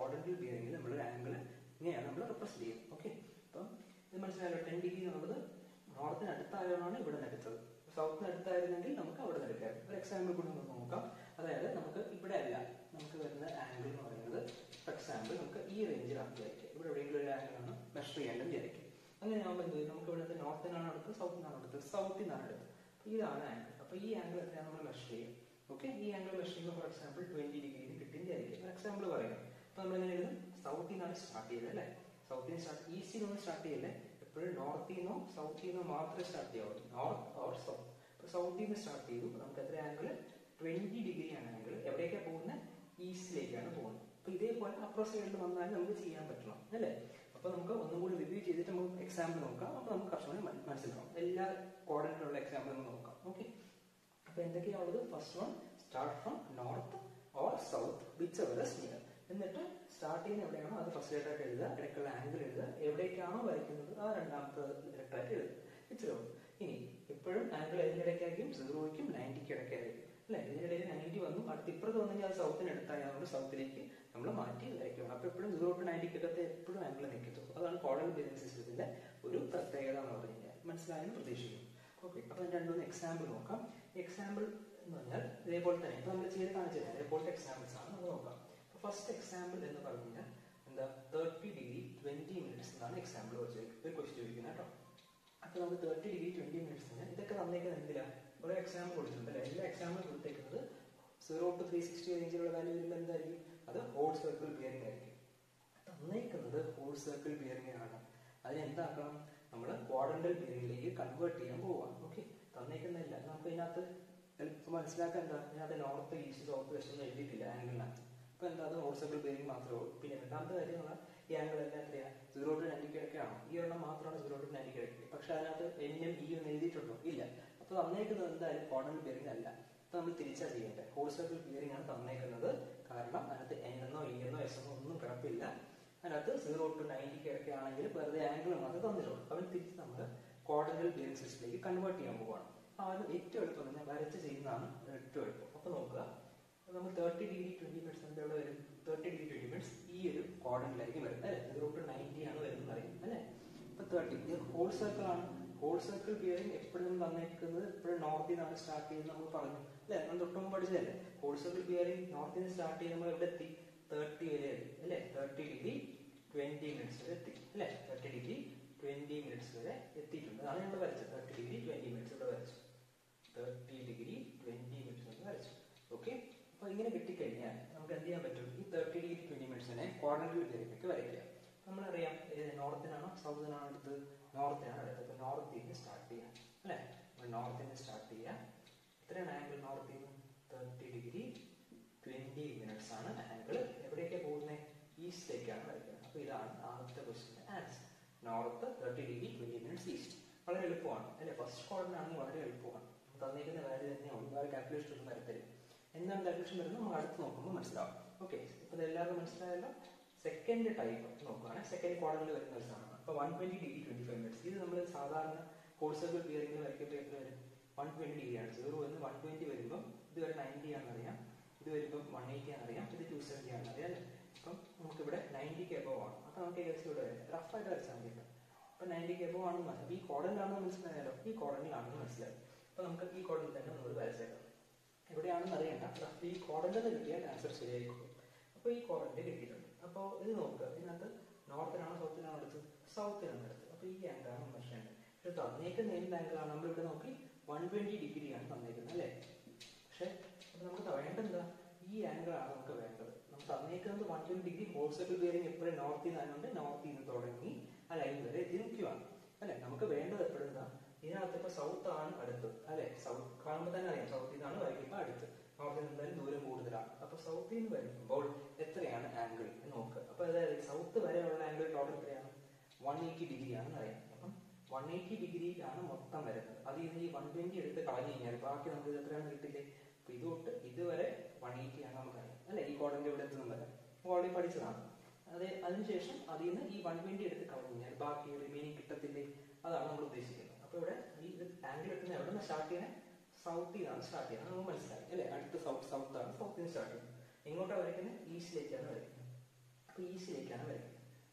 ക്വാഡ്രന്റൽ ബിയറിംഗിൽ നമ്മളൊരു ആംഗിൾ ഇങ്ങനെയാണ് നമ്മൾ റെപ്രസെന്റ് ചെയ്യുന്നത് ഓക്കെ അപ്പം ഇത് മനസ്സിലായല്ലോ ടെൻ ഡിഗ്രി എന്നുള്ളത് നോർത്തിന് അടുത്തായതുകൊണ്ടാണ് ഇവിടെ നിന്ന് എടുത്തത് സൗത്തിന് അടുത്തായിരുന്നെങ്കിൽ നമുക്ക് അവിടെ നിന്ന് എടുക്കാം ഒരു എക്സാമ്പിൾ കൂടി നമുക്ക് നോക്കാം അതായത് നമുക്ക് ഇവിടെ അല്ല നമുക്ക് വരുന്ന ആംഗിൾ എന്ന് പറയുന്നത് ഫോർ എക്സാമ്പിൾ നമുക്ക് ഈ റേഞ്ചിലാണ് വിചാരിക്കുക ഇവിടെ എവിടെയെങ്കിലും ഒരു ആംഗിൾ ആണ് മെഷർ ചെയ്യേണ്ടത് വിചാരിക്കും അങ്ങനെ ആകുമ്പോൾ എന്ത് ചെയ്യും? നമുക്ക് ഇവിടുത്തെ നോർത്തിനാണ് അടുത്ത് സൗത്തിനാണ് അടുത്ത് സൗത്തിൽ നിന്നാണ് അടുത്ത് അപ്പോൾ ഇതാണ് ആംഗിൾ അപ്പോൾ ഈ ആംഗിൾ എത്രയാണ് നമ്മൾ മെഷർ ചെയ്യും ഓക്കെ ഈ ആംഗിൾ മെഷർ ചെയ്യുമ്പോൾ ഫോർ എക്സാമ്പിൾ ട്വന്റി ഡിഗ്രി കിട്ടിയെന്ന് വിചാരിക്കും ഫോർ എക്സാമ്പിൾ പറയാം അപ്പോൾ നമ്മൾ എങ്ങനെ എഴുതും സൗത്തിൽ നിന്നാണ് സ്റ്റാർട്ട് ചെയ്തത് അല്ലേ സൗത്തിൽ നിന്ന് സ്റ്റാർട്ട് ഈസ്റ്റിൽ നിന്ന് സ്റ്റാർട്ട് ചെയ്യല്ലേ എപ്പോഴും നോർത്തിൽ നിന്നോ സൗത്തിൽ നിന്നോ മാത്രമേ സ്റ്റാർട്ട് ചെയ്യാവുള്ളൂ നോർത്ത് ഓർ സൗത്ത് അപ്പോൾ സൗത്തിൽ നിന്ന് സ്റ്റാർട്ട് ചെയ്തു അപ്പോൾ നമുക്ക് എത്ര ആംഗിൾ ട്വന്റി ഡിഗ്രി ആണ് ആംഗിൾ എവിടേക്കാണ് പോകുന്നത് ഈസ്റ്റിലേക്കാണ് പോകുന്നത് അപ്പോൾ ഇതേപോലെ അപ്പുറ സൈഡിൽ വന്നാൽ നമുക്ക് ചെയ്യാൻ പറ്റണം അല്ലേ അപ്പോൾ നമുക്ക് ഒന്നും കൂടി റിവ്യൂ ചെയ്തിട്ട് നമുക്ക് എക്സാമ്പിൾ നോക്കാം അപ്പോൾ നമുക്ക് കുറച്ചുകൂടി മന- മനസ്സിലാവും എല്ലാ കോർഡിനേറ്റുള്ള എക്സാമ്പിൾ നമുക്ക് നോക്കാം ഓക്കെ അപ്പോൾ എന്തൊക്കെയാണുള്ളത് first one start from north or south whichever is near എന്നിട്ട് സ്റ്റാർട്ട് ചെയ്യുന്ന എവിടെയാണോ അത് ഫസ്റ്റ് ലെറ്റർ ആയിട്ട് എഴുതുക ഇടയ്ക്കുള്ള ആംഗിൾ എഴുതുക എവിടേക്കാണോ വരയ്ക്കുന്നത് ആ രണ്ടാമത്തെ ലെറ്റർ ആയിട്ട് എഴുതുക ഇത്രേ ഉള്ളൂ ഇനി എപ്പോഴും ആംഗിൾ ഇതിനിടയ്ക്കായിരിക്കും സീറോയ്ക്കും നയൻറ്റിക്കും ഇടയ്ക്കായിരിക്കും അല്ലെ ഇതിനിടയിൽ നയൻറ്റി വന്നു അടുത്ത് ഇപ്പുറത്ത് വന്നെങ്കിൽ അത് സൗത്തിന് അടുത്തായതുകൊണ്ട് സൗത്തിലേക്ക് നമ്മൾ മാറ്റി വരയ്ക്കണം അപ്പോൾ എപ്പോഴും സീറോ ടു നയൻറ്റിക്കൊക്കെ എപ്പോഴും ആംഗിൾ നിൽക്കത്തുള്ളൂ അതാണ് കോഡൽ ബിസിനസ് സിസ്റ്റത്തിന്റെ ഒരു പ്രത്യേകത എന്ന് പറഞ്ഞു കഴിഞ്ഞാൽ മനസ്സിലായെന്ന് പ്രതീക്ഷിക്കുന്നു ഓക്കെ അപ്പോൾ രണ്ടുമൂന്ന് എക്സാമ്പിൾ നോക്കാം എക്സാമ്പിൾ എന്ന് പറഞ്ഞാൽ ഇതേപോലെ തന്നെ ഇപ്പൊ നമ്മൾ ചെയ്ത് കാണിച്ചില്ല ഇതേപോലത്തെ എക്സാമ്പിൾസ് ആണ് നമുക്ക് നോക്കാം ഫസ്റ്റ് എക്സാമ്പിൾ എന്ന് പറഞ്ഞു കഴിഞ്ഞാൽ എന്താ തേർട്ടി ഡിഗ്രി ട്വന്റി മിനിറ്റ്സ് എന്നാണ് എക്സാമ്പിൾ വെച്ച് ഒരു ക്വസ്റ്റ്യൻ ചോദിക്കുന്നത് കേട്ടോ അപ്പൊ നമുക്ക് തേർട്ടി ഡിഗ്രി ട്വന്റി മിനിറ്റ്സിന് ഇതൊക്കെ തന്നേക്കുന്നത് എന്തിനാ കുറെ എക്സാമ്പിൾ കൊടുത്തിട്ടുണ്ട് അല്ലേ എല്ലാ എക്സാമ്പിൾ കൊടുത്തേക്കുന്നത് സീറോ ടു ത്രീ സിക്സ്റ്റി റേഞ്ചിലുള്ള വാല്യൂ വരുമ്പോൾ എന്തായിരിക്കും അത് ഹോൾ സർക്കിൾ ബിയറിംഗ് ആയിരിക്കും തന്നേക്കുന്നത് ഹോൾ സർക്കിൾ ബിയറിംഗ് ആണ് അതിന് എന്താക്കണം നമ്മൾ ക്വാഡ്രന്റൽ ബിയറിംഗിലേക്ക് കൺവേർട്ട് ചെയ്യാൻ പോവാം ഓക്കെ തന്നേക്കുന്നില്ല നമുക്ക് ഇതിനകത്ത് എളുപ്പം മനസ്സിലാക്കാൻ എന്താ ഇതിനകത്ത് നോർത്ത് ഈസ്റ്റ് സൗത്ത് വെസ്റ്റ് ഒന്നും എഴുതിയിട്ടില്ല ആംഗിളിനകത്ത് അപ്പൊ എന്താ അത് ഹോൾ സർക്കിൾ ബിയറിംഗ് മാത്രമേ ഉള്ളൂ പിന്നെ രണ്ടാമത്തെ കാര്യം എന്ന് പറഞ്ഞാൽ ഈ ആംഗിൾ എല്ലാം എത്രയാ സീറോ ടു നയൻറ്റി കിടക്കാണോ ഈ ഒരെണ്ണം മാത്രമാണ് സീറോ ടു നയൻറ്റി കിടക്കുക പക്ഷെ അതിനകത്ത് എന്നും ഈ ഒന്ന് എഴുതിയിട്ടുണ്ടോ ഇല്ല അപ്പൊ തന്നേക്കുന്നത് എന്തായാലും ക്വാഡ്രന്റൽ ബിയറിംഗ് അല്ല അപ്പൊ നമ്മൾ തിരിച്ചാ ചെയ്യേണ്ടത് ഹോൾ സർക്കിൾ ബിയറിംഗ് ആണ് തന്നേക്കുന്നത് കാരണം അതിനകത്ത് എൻ എന്നോ ഇ എന്നോ എസ് എന്നോ ഒന്നും കിടപ്പില്ല അതിനകത്ത് സീറോ ടു നയൻറ്റി കിടക്കുകയാണെങ്കിൽ വെറുതെ ആംഗിൾ മാത്രമേ തന്നിട്ടുള്ളൂ അവൻ തിരിച്ച് നമ്മൾ ക്വാഡ്രന്റൽ ബിയറിംഗ് സിസ്റ്റത്തിലേക്ക് കൺവേർട്ട് ചെയ്യാൻ പോവാണ് അപ്പൊ അത് ഏറ്റവും എളുപ്പം ഞാൻ വരച്ച് ചെയ്യുന്നതാണ് ഏറ്റവും എളുപ്പം അപ്പൊ നോക്കുക അപ്പൊ നമ്മൾ തേർട്ടി ഡിഗ്രി ട്വന്റി മിനിറ്റ്സ് എന്താ ഇവിടെ വരും തേർട്ടി ഡിഗ്രി ട്വന്റി മിനിറ്റ്സ് ഈ ഒരു ക്വാഡ്രന്റിലായിരിക്കും വരുന്നത് അല്ലെ സീറോ ടു നയൻറ്റി ആണ് വരുന്നത് അറിയും അല്ലെ അപ്പൊ തേർട്ടി ഇത് ഹോൾ സർക്കിൾ ആണ് ഹോൾ സർക്കിൾ ബിയറിംഗ് എപ്പോഴും തന്നേക്കുന്നത് എപ്പോഴും നോർത്തിൽ നിന്നാണ് സ്റ്റാർട്ട് ചെയ്യുന്നത് നമ്മൾ പറഞ്ഞു അല്ലെ നമ്മൾ തൊട്ടും പഠിച്ചതല്ലേ ഹോൾ സർക്കിൾ ബിയറിംഗ് നോർത്തിൽ നിന്ന് സ്റ്റാർട്ട് ചെയ്ത് നമ്മൾ എവിടെ എത്തി തേർട്ടി വരെ എത്തി അല്ലെ തേർട്ടി ഡിഗ്രി ട്വന്റി മിനിറ്റ്സ് വരെ എത്തി അല്ലെ തേർട്ടി ഡിഗ്രി ട്വന്റി മിനിറ്റ്സ് വരെ എത്തിയിട്ടുണ്ട് അതാണ് നമ്മൾ വരച്ചത് തേർട്ടി ഡിഗ്രി ട്വന്റി മിനിറ്റ്സ് ഇവിടെ വരച്ചു തേർട്ടി ഡിഗ്രി ട്വന്റി മിനിറ്റ്സ് എന്ന് വരച്ചു ഓക്കെ അപ്പൊ ഇങ്ങനെ കിട്ടിക്കഴിഞ്ഞാൽ നമുക്ക് എന്ത് ചെയ്യാൻ പറ്റും ഈ തേർട്ടി ഡിഗ്രി ട്വന്റി മിനിറ്റ്സിനെ ക്വാഡ്രന്റൽ ബിയറിംഗിലേക്ക് വരയ്ക്കുക നമ്മളറിയാം ഇത് നോർത്തിനാണോ സൗത്തിനാണോ അടുത്ത് നോർത്തിനാണ് അടുത്ത് അപ്പൊ നോർത്തിൽ നിന്ന് സ്റ്റാർട്ട് ചെയ്യാം അല്ലെ നോർത്തിൽ നിന്ന് സ്റ്റാർട്ട് ചെയ്യാം എത്രയാണ് ആംഗിൾ നോർത്തിൽ നിന്ന് തേർട്ടി ഡിഗ്രി ട്വന്റി മിനിറ്റ്സ് ആണ് ആംഗിൾ എവിടേക്കാണ് പോകുന്നത് ഈസ്റ്റിലേക്കാണ് വരയ്ക്കുന്നത് അപ്പൊ ഇതാണ് ആദ്യത്തെ ക്വസ്റ്റിന്റെ answer north thirty degree twenty minutes east വളരെ എളുപ്പമാണ് അല്ലെ ഫസ്റ്റ് ക്വാർട്ടർ ആണെങ്കിൽ വളരെ എളുപ്പമാണ് തന്നിരിക്കുന്ന വാല്യൂ തന്നെയാണ് ഒരുപാട് കാൽക്കുലേഷൻ ഒന്നും വരത്തില്ല എന്താണ് കാൽക്കുലേഷൻ വരുന്നത് നമ്മൾ അടുത്ത് നോക്കുമ്പോൾ മനസ്സിലാവും ഓക്കെ ഇപ്പൊ ഇത് എല്ലാവർക്കും മനസ്സിലായല്ലോ സെക്കൻഡ് ടൈപ്പ് നോക്കുകയാണെങ്കിൽ സെക്കൻഡ് ക്വാർട്ടറിൽ വരുന്ന ഒരു സാധനമാണ് അപ്പൊ one twenty degree twenty five minutes ഇത് നമ്മൾ സാധാരണ ഹോൾസെയിൽ ബിയറിംഗിൽ വരയ്ക്കുമ്പോൾ എത്ര വരും വൺ ട്വന്റി ഡിഗ്രി ആണ് സീറോ എന്ന് വൺ ട്വന്റി വരുമ്പോൾ ഇത് വരെ നയൻറ്റി ആണെന്നറിയാം ഇത് വരുമ്പോൾ വൺ എയ്റ്റി ആണെന്നറിയാം ഇത് ടു സെവൻറ്റി ആണെന്നറിയാം അല്ലേ അപ്പം നമുക്ക് ഇവിടെ നയൻറ്റിക്ക് എബവ് ആണ് അപ്പൊ നമുക്ക് ഏകദേശം ഇവിടെ വരും റഫായിട്ട് വരച്ചാൽ മതി കേട്ടോ അപ്പൊ നയൻറ്റിക്ക് എബവ് ആണെന്ന് മനസ്സിലായി ഈ കോഡനിലാണെന്ന് മനസ്സിലായാലോ ഈ കോഡനിലാണെന്ന് മനസ്സിലായി അപ്പൊ നമുക്ക് ഈ കോഡനിൽ തന്നെ നമ്മൾ വരച്ചേക്കാം എവിടെയാണെന്ന് അറിയണ്ട റഫ് ഈ കോഡനിൽ നിന്ന് കിട്ടിയാൽ ആൻസർ ശരിയായിരിക്കും അപ്പൊ ഈ കോഡനിൽ കിട്ടിയിട്ടുണ്ട് അപ്പോൾ ഇത് നോക്കുക ഇതിനകത്ത് നോർത്തിനാണോ സൗത്തിനാണോ അടുത്ത് സൗത്തിനാണ് അടുത്ത് അപ്പൊ ഈ ആംഗിളാണ് മെഷേണ്ടത് പക്ഷെ തന്നേക്കുന്ന എന്ത് ആംഗിളാണ് നമ്മൾ ഇവിടെ നോക്കി വൺ ട്വന്റി ഡിഗ്രിയാണ് തന്നേക്കുന്നത് അല്ലേ പക്ഷെ അപ്പൊ നമുക്ക് വേണ്ടത് എന്താ ഈ ആംഗിളാണ് നമുക്ക് വേണ്ടത് നമുക്ക് തന്നേക്കുന്നത് one twenty degree whole circle bearing എപ്പോഴും നോർത്തിൽ നിന്നായതുകൊണ്ട് നോർത്തിൽ നിന്ന് തുടങ്ങി ആ ലൈൻ വരെ എത്തി നിൽക്കുവാണ് അല്ലെ നമുക്ക് വേണ്ടത് എപ്പോഴും എന്താ ഇതിനകത്ത് ഇപ്പൊ സൗത്ത് ആണ് അടുത്ത് അല്ലെ സൗത്ത് കാണുമ്പോൾ തന്നെ അറിയാം സൗത്തിൽ നിന്നാണ് വരയ്ക്കുമ്പോൾ അടുത്ത് നോർത്തിൽ നിന്ന് എന്തായാലും ദൂരം കൂടുതലാണ് അപ്പൊ സൗത്തിൽ നിന്ന് വരയ്ക്കുമ്പോൾ എത്രയാണ് ആംഗിൾ എന്ന് നോക്കുക അപ്പൊ അതായത് സൗത്ത് വരെയുള്ള ആംഗിൾ ടോട്ടൽ എത്രയാണ് വൺ എയ്റ്റി ഡിഗ്രി ആണെന്ന് അറിയാം അപ്പം വൺ എയ്റ്റി ഡിഗ്രിയിലാണ് മൊത്തം വരുന്നത് അതിൽ നിന്ന് ഈ വൺ ട്വന്റി എടുത്ത് കളഞ്ഞു കഴിഞ്ഞാൽ ബാക്കി നമുക്ക് ഇത് എത്രയാണ് കിട്ടില്ലേ അപ്പൊ ഇത് തൊട്ട് ഇതുവരെ വൺ എയ്റ്റി ആണ് നമുക്കറിയാം അല്ലെ ഈ കോഡിന്റെ ഇവിടെ എത്തുന്നത് വരെ ഓൾറെഡി പഠിച്ചതാണ് അതെ അതിനുശേഷം അതിൽ നിന്ന് ഈ വൺ ട്വന്റി എടുത്ത് കളഞ്ഞു കഴിഞ്ഞാൽ ബാക്കി റിമൈനിങ് കിട്ടത്തില്ലേ അതാണ് നമ്മൾ ഉദ്ദേശിക്കുന്നത് അപ്പൊ ഇവിടെ ഈ ആംഗിൾ എത്തുന്ന എവിടെ നിന്ന് സ്റ്റാർട്ട് ചെയ്യണേ സൗത്തിൽ നിന്നാണ് സ്റ്റാർട്ട് ചെയ്യുന്നത് നമുക്ക് മനസ്സിലായി അല്ലെ അടുത്ത സൗത്ത് സൗത്ത് ആണ് സൗത്തിൽ നിന്ന് സ്റ്റാർട്ട് ചെയ്യുന്നത് എങ്ങോട്ടാണ് വരയ്ക്കുന്നത് ഈസ്റ്റിലേക്കാണ് വരയ്ക്കുന്നത് അപ്പൊ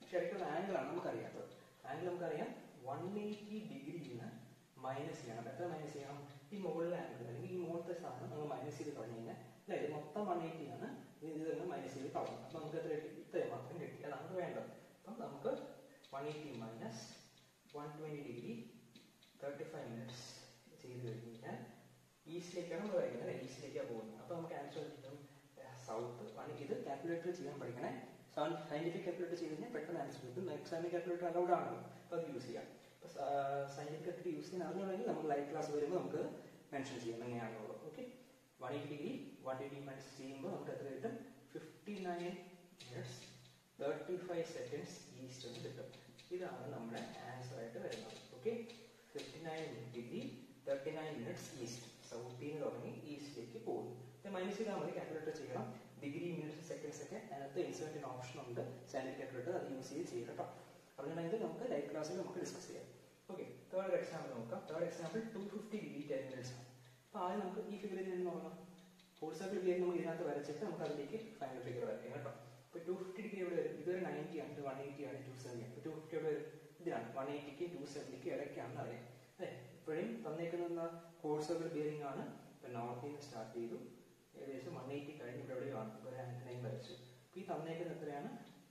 പക്ഷെ ഇടയ്ക്കുള്ള ആംഗിളാണ് നമുക്കറിയാത്തത് ആംഗിൾ നമുക്കറിയാം വൺ എയ്റ്റി ഡിഗ്രിയിൽ നിന്ന് മൈനസ് ചെയ്യണം എത്ര മൈനസ് ചെയ്യണം ഈ മുകളിലെ ആംഗിൾ അല്ലെങ്കിൽ ഈ മുകളിലത്തെ സാധനം നമ്മൾ മൈനസ് ചെയ്ത് കളഞ്ഞു കഴിഞ്ഞാൽ അല്ലേ ഇത് മൊത്തം വൺ എയ്റ്റി ആണ് ഇത് ഇത് തന്നെ മൈനസ് ചെയ്ത് കളഞ്ഞു അപ്പം നമുക്ക് എത്ര കിട്ടി ഇത്രയും മാത്രം കിട്ടി അതാണ് വേണ്ടത് അപ്പം നമുക്ക് one eighty minus one twenty degree thirty five minutes ചെയ്ത് കഴിഞ്ഞാൽ ഈസ്റ്റിലേക്കാണ് നമ്മൾ വരയ്ക്കുന്നത് അല്ലേ ഈസ്റ്റിലേക്കാണ് പോകുന്നത് അപ്പോൾ നമുക്ക് ആൻസർ കിട്ടും സൗത്ത് വൺ ഇത് കാൽക്കുലേറ്റർ ചെയ്യാൻ പഠിക്കണേ സയന്റിഫിക് കാൽക്കുലേറ്റർ ചെയ്ത് കഴിഞ്ഞാൽ പെട്ടെന്ന് ആൻസർ കിട്ടും എക്സാമിക് കാൽക്കുലേറ്റർ അലൗഡ് ആണല്ലോ അപ്പോൾ അത് യൂസ് ചെയ്യാം അപ്പോൾ സയന്റിഫിക് കാൽക്കുലേറ്റർ യൂസ് ചെയ്യാൻ അറിഞ്ഞുണ്ടെങ്കിൽ നമ്മൾ ലൈവ് ക്ലാസ് വരുമ്പോൾ നമുക്ക് മെൻഷൻ ചെയ്യാം എങ്ങനെയാണുള്ളത് okay one eighty degree one eighty minus ചെയ്യുമ്പോൾ നമുക്ക് എത്ര കിട്ടും fifty nine minutes thirty five seconds east എന്ന് കിട്ടും ഇതാണ് നമ്മുടെ ആൻസർ ആയിട്ട് വരുന്നത് okay fifty nine degree thirty nine minutes east സൗത്തിൽ നിന്ന് തുടങ്ങി ഈസ്റ്റിലേക്ക് പോകും മൈനസ് ചെയ്താൽ മതി കാൽക്കുലേറ്റർ ചെയ്യണം ഡിഗ്രി മിനിറ്റ്സ് സെക്കൻഡ്സ് ഒക്കെ അതിനകത്ത് ഇൻസേർട്ടിന് ഓപ്ഷൻ ഉണ്ട് സാനിറ്ററി കാൽക്കുലേറ്റർ അത് യൂസ് ചെയ്ത് ചെയ്യണം കേട്ടോ പറഞ്ഞിട്ടുണ്ടെങ്കിൽ നമുക്ക് ലൈവ് ക്ലാസ്സിൽ നമുക്ക് ഡിസ്കസ് ചെയ്യാം ഓക്കെ തേർഡ് എക്സാമ്പിൾ നോക്കാം third example two fifty degree ten minutes ആണ് അപ്പോൾ ആദ്യം നമുക്ക് ഈ ഫിഗറിൽ നിന്ന് നോക്കാം ഫോർ സർക്കിൾ ഫിഗർ നമുക്ക് ഇതിനകത്ത് വരച്ചിട്ട് നമുക്ക് അതിലേക്ക് ഫൈനൽ ഫിഗർ വരയ്ക്കാം കേട്ടോ ഇപ്പോൾ ടു ഫിഫ്റ്റി ഡിഗ്രി എവിടെ വരും ഇതൊരു നയൻറ്റി ആണ് ഇത് വൺ എയ്റ്റി ആണ് ടു സെവൻറ്റി ആണ് ടു ഫിഫ്റ്റി എവിടെ വരും ഇതിനാണ് വൺ എയ്റ്റിക്ക് ടു സെവൻറ്റിക്ക് ഇടയ്ക്കാണെന്ന് അറിയാം അല്ലേ ഇപ്പോഴും തന്നേക്കുന്ന കോർ സർക്കിൾ ബിയറിംഗ് ആണ് ഇപ്പം നോർത്തിൽ നിന്ന് സ്റ്റാർട്ട് ചെയ്തു ഏകദേശം വൺ എയ്റ്റി കഴിഞ്ഞ് ഇവിടെ എവിടെയാണ് ഇപ്പോൾ ഒരു ആൻറ്റനയും വരച്ചു അപ്പോൾ ഈ തന്നേക്കുന്നത് എത്രയാണ്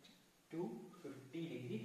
two fifty degree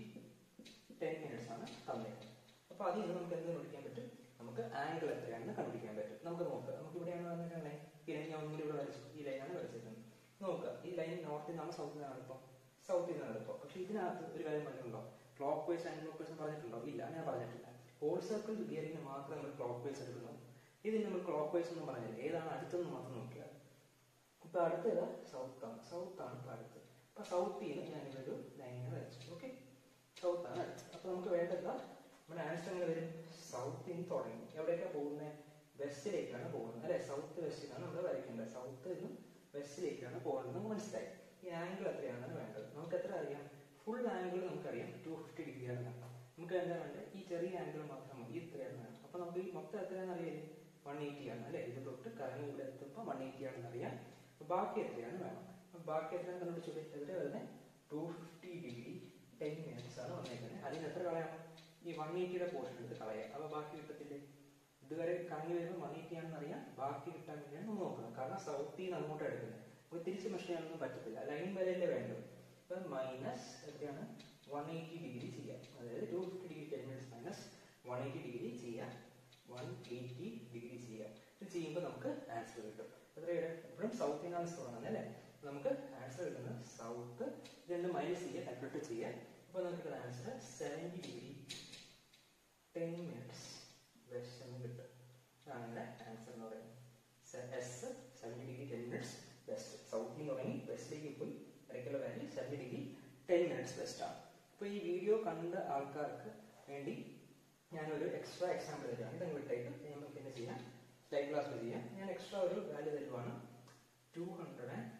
ten minutes ആണ് തന്നേക്കുന്നത് അപ്പോൾ അതിൽ നിന്ന് നമുക്ക് എന്ത് കണ്ടുപിടിക്കാൻ പറ്റും നമുക്ക് ആംഗിൾ എത്രയാണെന്ന് കണ്ടുപിടിക്കാൻ പറ്റും നമുക്ക് നോക്കാം നമുക്ക് ഇവിടെയാണ് വന്നിട്ടുള്ളത് ഈ ലൈൻ ഞാൻ ഒന്നുകൂടി ഇവിടെ വരച്ചു ഈ ലൈനാണ് വരച്ചിട്ടുണ്ട് നോക്കുക ഈ ലൈൻ നോർത്തിൽ നിന്നാണ് സൗത്തിൽ നിന്നാണ് എളുപ്പം സൗത്തിൽ നിന്നാണ് എളുപ്പം പക്ഷേ ഇതിനകത്ത് ഒരു കാര്യം പറഞ്ഞിട്ടുണ്ടോ clockwise and clockwise പറഞ്ഞിട്ടുണ്ടോ ഇല്ല ഞാൻ പറഞ്ഞിട്ടില്ല ഹോൾ സർക്കിൾ ബിയറിംഗ് മാത്രം നമ്മൾ ക്ലോക്ക് വൈസ് എടുക്കുന്നു ഇതിന് നമ്മൾ ക്ലോക്ക് വൈസ് ഒന്നും പറഞ്ഞില്ല ഏതാണ് അടുത്തെന്ന് മാത്രം നോക്കിയാൽ ഇപ്പൊ അടുത്തത് സൗത്ത് ആണ് സൗത്ത് ആണ് ഇപ്പൊ അടുത്ത് അപ്പൊ സൗത്തിൽ നിന്ന് ഞാൻ ഇതൊരു ലൈൻ വരച്ചു ഓക്കെ സൗത്ത് ആണ് അടുത്ത് അപ്പൊ നമുക്ക് വേണ്ടത് നമ്മുടെ ആൻസർ എങ്ങനെ വരും സൗത്തിൽ നിന്ന് തുടങ്ങി എവിടേക്കാണ് പോകുന്നത് വെസ്റ്റിലേക്കാണ് പോകുന്നത് അല്ലെ സൗത്ത് വെസ്റ്റിലാണ് നമ്മൾ വരയ്ക്കേണ്ടത് സൗത്ത് നിന്നും വെസ്റ്റിലേക്കാണ് പോകുന്നത് നമുക്ക് മനസ്സിലായി ഈ ആംഗിൾ എത്രയാണെന്ന് വേണ്ടത് നമുക്ക് എത്ര അറിയാം ഫുൾ ആംഗിൾ നമുക്കറിയാം ടു ഫിഫ്റ്റി ഡിഗ്രിയാണ് വേണ്ടത് നമുക്ക് എന്താ വേണ്ടത് ഈ ചെറിയ ആംഗിൾ മാത്രം മതി ഇത്രയാണ് വേണം അപ്പൊ നമുക്ക് ഈ മൊത്തം എത്രയാണെന്ന് അറിയാം വൺ എയ്റ്റി ആണ് അല്ലെ ഇത് തൊട്ട് കറങ്ങി ഇവിടെ എത്തുമ്പോൾ വൺ എയ്റ്റി ആണെന്ന് അറിയാം അപ്പൊ ബാക്കി എത്രയാണ് വേണം അപ്പൊ ബാക്കി എത്രയാണ് കണ്ടുപിടിച്ചു എവിടെ വരുന്നത് two fifty degree ten minutes ആണ് വന്നേക്കുന്നത് അതിന് എത്ര കളയാം ഈ വൺ എയ്റ്റിയുടെ പോർഷൻ എടുത്ത് കളയാം അപ്പൊ ബാക്കി കിട്ടത്തില്ലേ ഇതുവരെ കറങ്ങി വരുമ്പോൾ വൺ എയ്റ്റി ആണെന്ന് അറിയാം ബാക്കി കിട്ടാൻ വേണ്ടിയാണ് നമ്മൾ നോക്കുന്നത് കാരണം സൗത്തിൽ നിന്ന് അങ്ങോട്ട് എടുക്കുന്നത് നമുക്ക് തിരിച്ച് മെഷർ ചെയ്യാനൊന്നും പറ്റത്തില്ല ലൈൻ വരെയല്ലേ വേണ്ടത് അപ്പൊ മൈനസ് എത്രയാണ് വൺ എയ്റ്റി ഡിഗ്രി ചെയ്യാം അതായത് two fifty degree ten minutes minus one eighty degree ചെയ്യാം വൺ എയ്റ്റി ഡിഗ്രി ചെയ്യാം ഇത് ചെയ്യുമ്പോൾ നമുക്ക് ആൻസർ കിട്ടും എത്രയുടെ എപ്പോഴും സൗത്തിൽ നിന്നാണ് തുടങ്ങുന്നത് അല്ലേ നമുക്ക് ആൻസർ കിട്ടുന്നത് സൗത്ത് ഇതെല്ലാം മൈനസ് ചെയ്യുക കാൽക്കുലേറ്റ് ചെയ്യുക അപ്പോൾ നമുക്ക് കിട്ടുന്ന answer seventy degree ten minutes west എന്ന് കിട്ടും അതാണ് എൻ്റെ ആൻസർ എന്ന് പറയുന്നത് S seventy degree ten minutes west സൗത്തിൽ നിന്ന് തുടങ്ങി വെസ്റ്റിലേക്ക് പോയി ഇടയ്ക്കുള്ള value seventy degree ten minutes west ആണ് അപ്പോൾ ഈ വീഡിയോ കണ്ട ആൾക്കാർക്ക് വേണ്ടി ഞാനൊരു എക്സ്ട്രാ എക്സാമ്പിൾ തരുവാണ് ഇത് വിട്ടേക്ക് നമുക്ക് പിന്നെ ചെയ്യാം ലൈവ് ക്ലാസ്സിൽ ചെയ്യാം ഞാൻ എക്സ്ട്രാ ഒരു വാല്യൂ തരുവാണ് two hundred and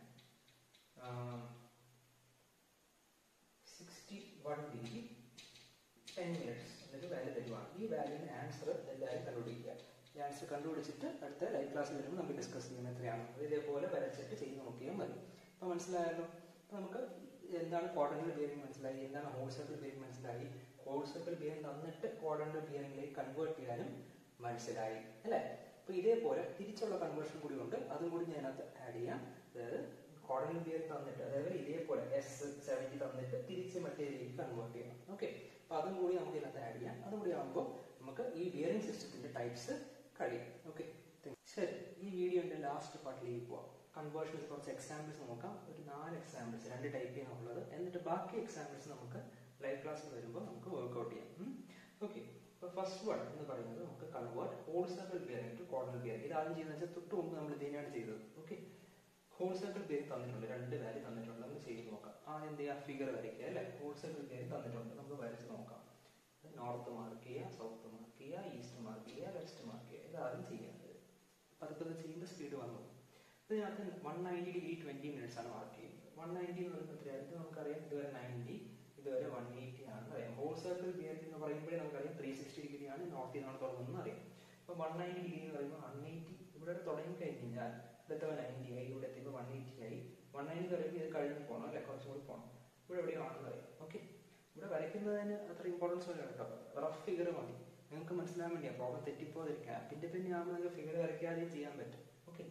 sixty one degree ten minutes എന്നൊരു വാല്യൂ തരുവാണ് ഈ വാല്യൂവിന് ആൻസർ എല്ലാവരും കണ്ടുപിടിക്കുക ഈ ആൻസർ കണ്ടുപിടിച്ചിട്ട് അടുത്ത ലൈവ് ക്ലാസ്സിൽ വരുമ്പോൾ നമുക്ക് ഡിസ്കസ് ചെയ്യുന്നത് എത്രയാണ് അത് ഇതേപോലെ വരച്ചിട്ട് ചെയ്ത് നോക്കിയാൽ മതി അപ്പോൾ മനസ്സിലായല്ലോ അപ്പോൾ നമുക്ക് എന്താണ് ക്വാഡ്രന്റൽ ബിയറിംഗ് മനസ്സിലായി എന്താണ് ഹോൾ സർക്കിൾ ബിയറിംഗ് മനസ്സിലായി ഹോൾ സർക്കിൾ ബിയറിംഗ് തന്നിട്ട് ക്വാഡ്രന്റൽ ബിയറിംഗിലേക്ക് കൺവേർട്ട് ചെയ്യാനും മനസ്സിലായി അല്ലേ അപ്പോൾ ഇതേപോലെ തിരിച്ചുള്ള കൺവേർഷൻ കൂടി ഉണ്ട് അതും കൂടി ഞാൻ അതിനകത്ത് ആഡ് ചെയ്യാം അതായത് ക്വാഡ്രന്റൽ ബിയറിംഗ് തന്നിട്ട് അതായത് ഇതേപോലെ എസ് സെവൻറ്റി തന്നിട്ട് തിരിച്ച് മറ്റേതിലേക്ക് കൺവേർട്ട് ചെയ്യണം ഓക്കെ അപ്പോൾ അതും കൂടി നമുക്ക് ഇതിനകത്ത് ആഡ് ചെയ്യാം അതും കൂടി ആകുമ്പോൾ നമുക്ക് ഈ ബിയറിംഗ് സിസ്റ്റത്തിന്റെ ടൈപ്സ് കഴിയും ഓക്കെ ശരി ഈ വീഡിയോന്റെ ലാസ്റ്റ് പാർട്ടിലേക്ക് പോവാം കൺവേർഷൻസ് കുറച്ച് എക്സാമ്പിൾസ് നോക്കാം ഒരു നാല് എക്സാമ്പിൾസ് രണ്ട് ടൈപ്പ് ചെയ്യാനുള്ളത് എന്നിട്ട് ബാക്കി എക്സാമ്പിൾസ് നമുക്ക് ലൈവ് ക്ലാസ്സിൽ വരുമ്പോൾ നമുക്ക് വർക്ക്ഔട്ട് ചെയ്യാം ഓക്കെ അപ്പോൾ ഫസ്റ്റ് വൺ എന്ന് പറയുന്നത് നമുക്ക് convert whole circle bearing to corner bearing ഇത് ആദ്യം ചെയ്യുന്നത് വെച്ചാൽ തൊട്ട് മുമ്പ് നമ്മൾ ഇതിനെയാണ് ചെയ്തത് ഓക്കെ ഹോൾ സർക്കിൾ ബിയറിംഗ് തന്നിട്ടുണ്ട് രണ്ട് വാല്യൂ തന്നിട്ടുണ്ട് നമുക്ക് ചെയ്ത് നോക്കാം ആദ്യം എന്ത് ചെയ്യുക ഫിഗർ വരയ്ക്കുക അല്ലേ ഹോൾ സർക്കിൾ ബിയറിംഗ് തന്നിട്ടുണ്ട് നമുക്ക് വരച്ച് നോക്കാം നോർത്ത് മാർക്ക് ചെയ്യുക സൗത്ത് മാർക്ക് ചെയ്യുക ഈസ്റ്റ് മാർക്ക് ചെയ്യുക വെസ്റ്റ് മാർക്ക് ചെയ്യുക ഇത് ആദ്യം ചെയ്യുക പതുക്കെ ചെയ്യുമ്പോൾ സ്പീഡ് വന്നു ഇതിനകത്ത് one ninety degree twenty minutes ആണ് മാർക്ക് ചെയ്യുന്നത് വൺ നയൻറ്റി എന്ന് പറയുമ്പോൾ എത്രയാണ് ഇത് നമുക്കറിയാം ഇതുവരെ നയൻറ്റി ഇതുവരെ വൺ എയ്റ്റി ആണെന്ന് അറിയാം ഹോൾ സർക്കിൾ ബിയറിംഗ് എന്ന് പറയുമ്പോഴേ നമുക്കറിയാം ത്രീ സിക്സ്റ്റി ഡിഗ്രി ആണ് നോർത്തിൽ നിന്നാണ് തുടങ്ങുന്നത് അറിയാം അപ്പൊ വൺ നയൻറ്റി ഡിഗ്രി എന്ന് പറയുമ്പോൾ വൺ എയ്റ്റി ഇവിടെ തുടങ്ങി കഴിഞ്ഞാൽ ഇവിടുത്തെ നയൻറ്റി ആയി ഇവിടെ എത്തിയപ്പോൾ വൺ എയ്റ്റി ആയി വൺ നയൻറ്റി പറയുമ്പോൾ ഇത് കഴിഞ്ഞ് പോകണം അല്ലെ കുറച്ചും കൂടി പോകണം ഇവിടെ എവിടെയോ ആണെന്ന് അറിയാം ഓക്കെ ഇവിടെ വരയ്ക്കുന്നതിന് അത്ര ഇമ്പോർട്ടൻസ് ഇല്ല കേട്ടോ റഫ് ഫിഗർ മതി നിങ്ങൾക്ക് മനസ്സിലാൻ വേണ്ടിയാണ് പ്രോബ്ലം തെറ്റിപ്പോതിരിക്കാം പിന്നെ പിന്നെ ആകുമ്പോൾ നിങ്ങൾക്ക് ഫിഗർ വരയ്ക്കാതെയും ചെയ്യാൻ പറ്റും ഓക്കെ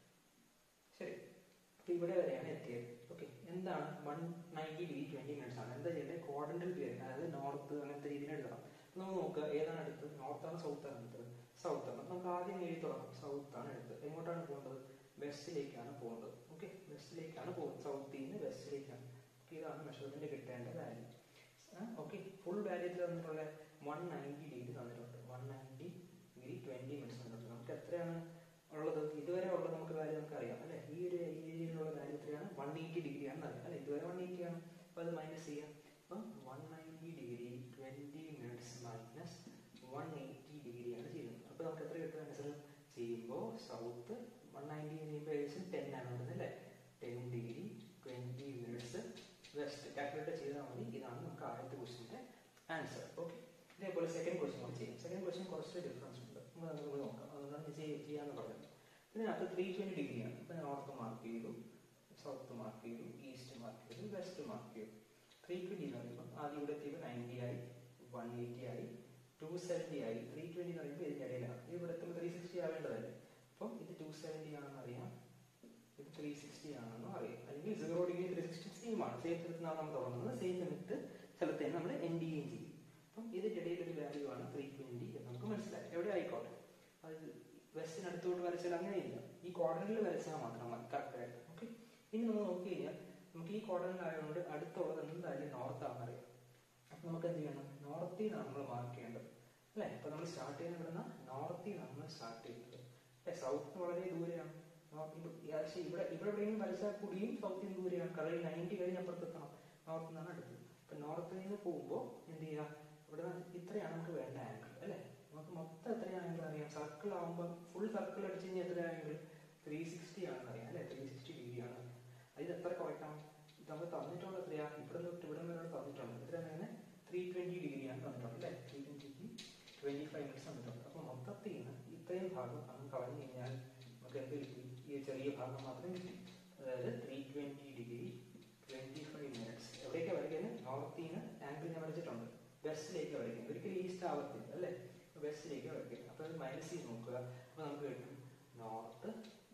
ശരി അപ്പൊ ഇവിടെ വരെയാണ് എത്തിയത് ഓക്കെ എന്താണ് one ninety degree twenty minutes ആണ് എന്താ ചെയ്യേണ്ടത് ക്വാഡ്രന്റൽ പിയർ അതായത് നോർത്ത് അങ്ങനത്തെ രീതിയിൽ എഴുതണം അപ്പൊ നമ്മൾ നോക്കുക ഏതാണ് അടുത്തത് നോർത്ത് ആണ് സൗത്ത് ആണ് അടുത്തത് സൗത്ത് ആണ് അപ്പൊ നമുക്ക് ആദ്യം എഴുതി തുടങ്ങാം സൗത്ത് ആണ് എടുത്തത് എങ്ങോട്ടാണ് പോകേണ്ടത് വെസ്റ്റിലേക്കാണ് പോകുന്നത് ഓക്കെ വെസ്റ്റിലേക്കാണ് പോകുന്നത് സൗത്തിൽ നിന്ന് വെസ്റ്റിലേക്കാണ് ഓക്കെ ഇതാണ് മെഷർമെന്റ് കിട്ടേണ്ട വാല്യൂ ഓക്കെ ഫുൾ വാല്യൂത്തിൽ തന്നിട്ടുള്ള വൺ നയൻറ്റി ഡിഗ്രി തന്നിട്ടുണ്ട് one ninety degree twenty minutes തന്നിട്ടുണ്ട് നമുക്ക് എത്രയാണ് ഉള്ളത് ഇതുവരെ ഉള്ളത് നമുക്ക് വാല്യൂ നമുക്ക് അറിയാം അല്ലെ ഈ ഒരു ഏരിയയിലുള്ള വാല്യൂ എത്രയാണ് വൺ എയ്റ്റി ഡിഗ്രി ആണെന്ന് അറിയാം അല്ലെ ഇതുവരെ വൺ എയ്റ്റി ആണ് അപ്പൊ അത് മൈനസ് ചെയ്യാം അപ്പം one ninety degree twenty minutes minus one eighty degree ആണ് ചെയ്യുന്നത് അപ്പൊ നമുക്ക് എത്ര കിട്ടും ആൻസർ ചെയ്യുമ്പോൾ സൗത്ത് വൺ നയൻറ്റി ചെയ്യുമ്പോൾ ഏകദേശം ടെൻ ആണ് വരുന്നത് അല്ലേ ten degree twenty minutes west calculate ചെയ്താൽ മതി ഇതാണ് നമുക്ക് ആദ്യത്തെ ക്വസ്റ്റിന്റെ ആൻസർ ഓക്കെ ഇതേപോലെ സെക്കൻഡ് ക്വസ്റ്റ്യൻ കൂടി ചെയ്യും സെക്കൻഡ് ക്വസ്റ്റ്യൻ കുറച്ച് ഡിഫറൻസ് ഉണ്ട് നമുക്ക് അത് കൂടി നോക്കാം അതുകൊണ്ടാണ് ഇത് ചെയ്യ- ചെയ്യാന്ന് പറഞ്ഞത് ഇതിനകത്ത് ത്രീ ട്വന്റി ഡിഗ്രിയാണ് ഇപ്പൊ നോർത്ത് മാർക്ക് ചെയ്തു സൗത്ത് മാർക്ക് ചെയ്തു ഈസ്റ്റ് മാർക്ക് ചെയ്തു വെസ്റ്റ് മാർക്ക് ചെയ്തു ത്രീ ട്വന്റി എന്ന് പറയുമ്പോൾ ആദ്യം ഇവിടെ എത്തിയപ്പോൾ നയൻറ്റി ആയി വൺ എയ്റ്റി ആയി ടു സെവൻറ്റി ആയി ത്രീ ട്വന്റി എന്ന് പറയുമ്പോൾ ഇതിന്റെ ഇടയിലാണ് ഇത് ഇവിടെ എത്തുമ്പോൾ ത്രീ സിക്സ്റ്റി ആവേണ്ടതല്ലേ അപ്പം ഇത് ടു സെവൻറ്റി ആണെന്ന് അറിയാം ഇത് ത്രീ സിക്സ്റ്റി ആണെന്ന് അറിയാം അല്ലെങ്കിൽ zero degree three sixty same ആണ് സെയിം സ്ഥലത്ത് നിന്നാണ് നമ്മൾ തുടങ്ങുന്നത് സെയിം നിമിത്ത് സ്ഥലത്ത് തന്നെ നമ്മൾ എൻഡ് ചെയ്യുകയും ചെയ്യും അപ്പം ഇതിന്റെ ഇടയിൽ ഒരു വാല്യൂ ആണ് ത്രീ ട്വന്റി എന്ന് നമുക്ക് മനസ്സിലായി എവിടെ ആയിക്കോട്ടെ അത് വെസ്റ്റിനടുത്തോട്ട് വരച്ചാൽ അങ്ങനെയില്ല ഈ ക്വാർട്ടറിൽ വരച്ചാൽ മാത്രം മതി കറക്റ്റ് ആയിട്ട് ഓക്കെ ഇനി നമ്മൾ നോക്കി കഴിഞ്ഞാൽ നമുക്ക് ഈ ക്വാർട്ടറിൽ ആയതുകൊണ്ട് അടുത്തുള്ളത് എന്തായാലും നോർത്ത് ആണെന്നറിയാം അപ്പൊ നമുക്ക് എന്ത് ചെയ്യണം നോർത്തിൽ നിന്നാണ് നമ്മൾ മാർക്ക് ചെയ്യേണ്ടത് അല്ലെ അപ്പൊ നമ്മൾ സ്റ്റാർട്ട് ചെയ്യുന്ന ഇവിടുന്ന് നോർത്തിൽ നിന്നാണ് നമ്മൾ സ്റ്റാർട്ട് ചെയ്യുന്നത് അല്ലെ സൗത്ത് വളരെ ദൂരെയാണ് നോർത്ത് ഇവ- ഈ ആഴ്ച ഇവിടെ ഇവിടെ എവിടെയെങ്കിലും വരച്ചാൽ കൂടിയും സൗത്തിൽ നിന്ന് ദൂരെയാണ് കാരണം നയൻറ്റി കഴിഞ്ഞ് അപ്പുറത്തെത്തണം നോർത്തിൽ നിന്നാണ് അടുത്തത് അപ്പൊ നോർത്തിൽ നിന്ന് പോകുമ്പോൾ എന്ത് ചെയ്യുക ഇവിടെ ഇത്രയാണ് നമുക്ക് വേണ്ട ആംഗിൾ അല്ലെ നമുക്ക് മൊത്തം എത്രയാണ് ആംഗിൾ അറിയാം സർക്കിൾ ആകുമ്പോൾ ഫുൾ സർക്കിൾ അടിച്ച് കഴിഞ്ഞാൽ എത്ര ആംഗിൾ ത്രീ സിക്സ്റ്റി ആണെന്ന് അറിയാം അല്ലെ ത്രീ സിക്സ്റ്റി ഡിഗ്രി ആണ് അതിൽ എത്ര കുറയ്ക്കണം ഇത് നമുക്ക് തന്നിട്ടുള്ള എത്രയാ ഇവിടെ തൊട്ട് ഇവിടെ വരെ തന്നിട്ടുണ്ട് എത്രയാണ് ത്രീ ട്വന്റി ഡിഗ്രിയാണ് തന്നിട്ടുണ്ട് അല്ലെ ത്രീ ട്വന്റിക്ക് ട്വന്റി ഫൈവ് മിനിറ്റ്സ് തന്നിട്ടുണ്ട് അപ്പൊ മൊത്തത്തിൽ നിന്ന് ഇത്രയും ഭാഗം അങ്ങ് കളഞ്ഞു കഴിഞ്ഞാൽ നമുക്ക് എന്ത് കിട്ടി ഈ ചെറിയ ഭാഗം മാത്രം കിട്ടി അതായത് three twenty degree twenty five minutes എവിടേക്കാണ് വരയ്ക്കുന്നത് നോർത്തിൽ നിന്ന് ആംഗിൾ ഞാൻ വരച്ചിട്ടുണ്ട് വെസ്റ്റിലേക്ക് വരയ്ക്കുന്നത് ഒരിക്കലും ഈസ്റ്റ് ആവത്തില്ല അല്ലേ വെസ്റ്റിലേക്ക് വരയ്ക്കുക അപ്പൊ അത് മൈനസ് ചെയ്ത് നോക്കുക അപ്പൊ നമുക്ക് കിട്ടും north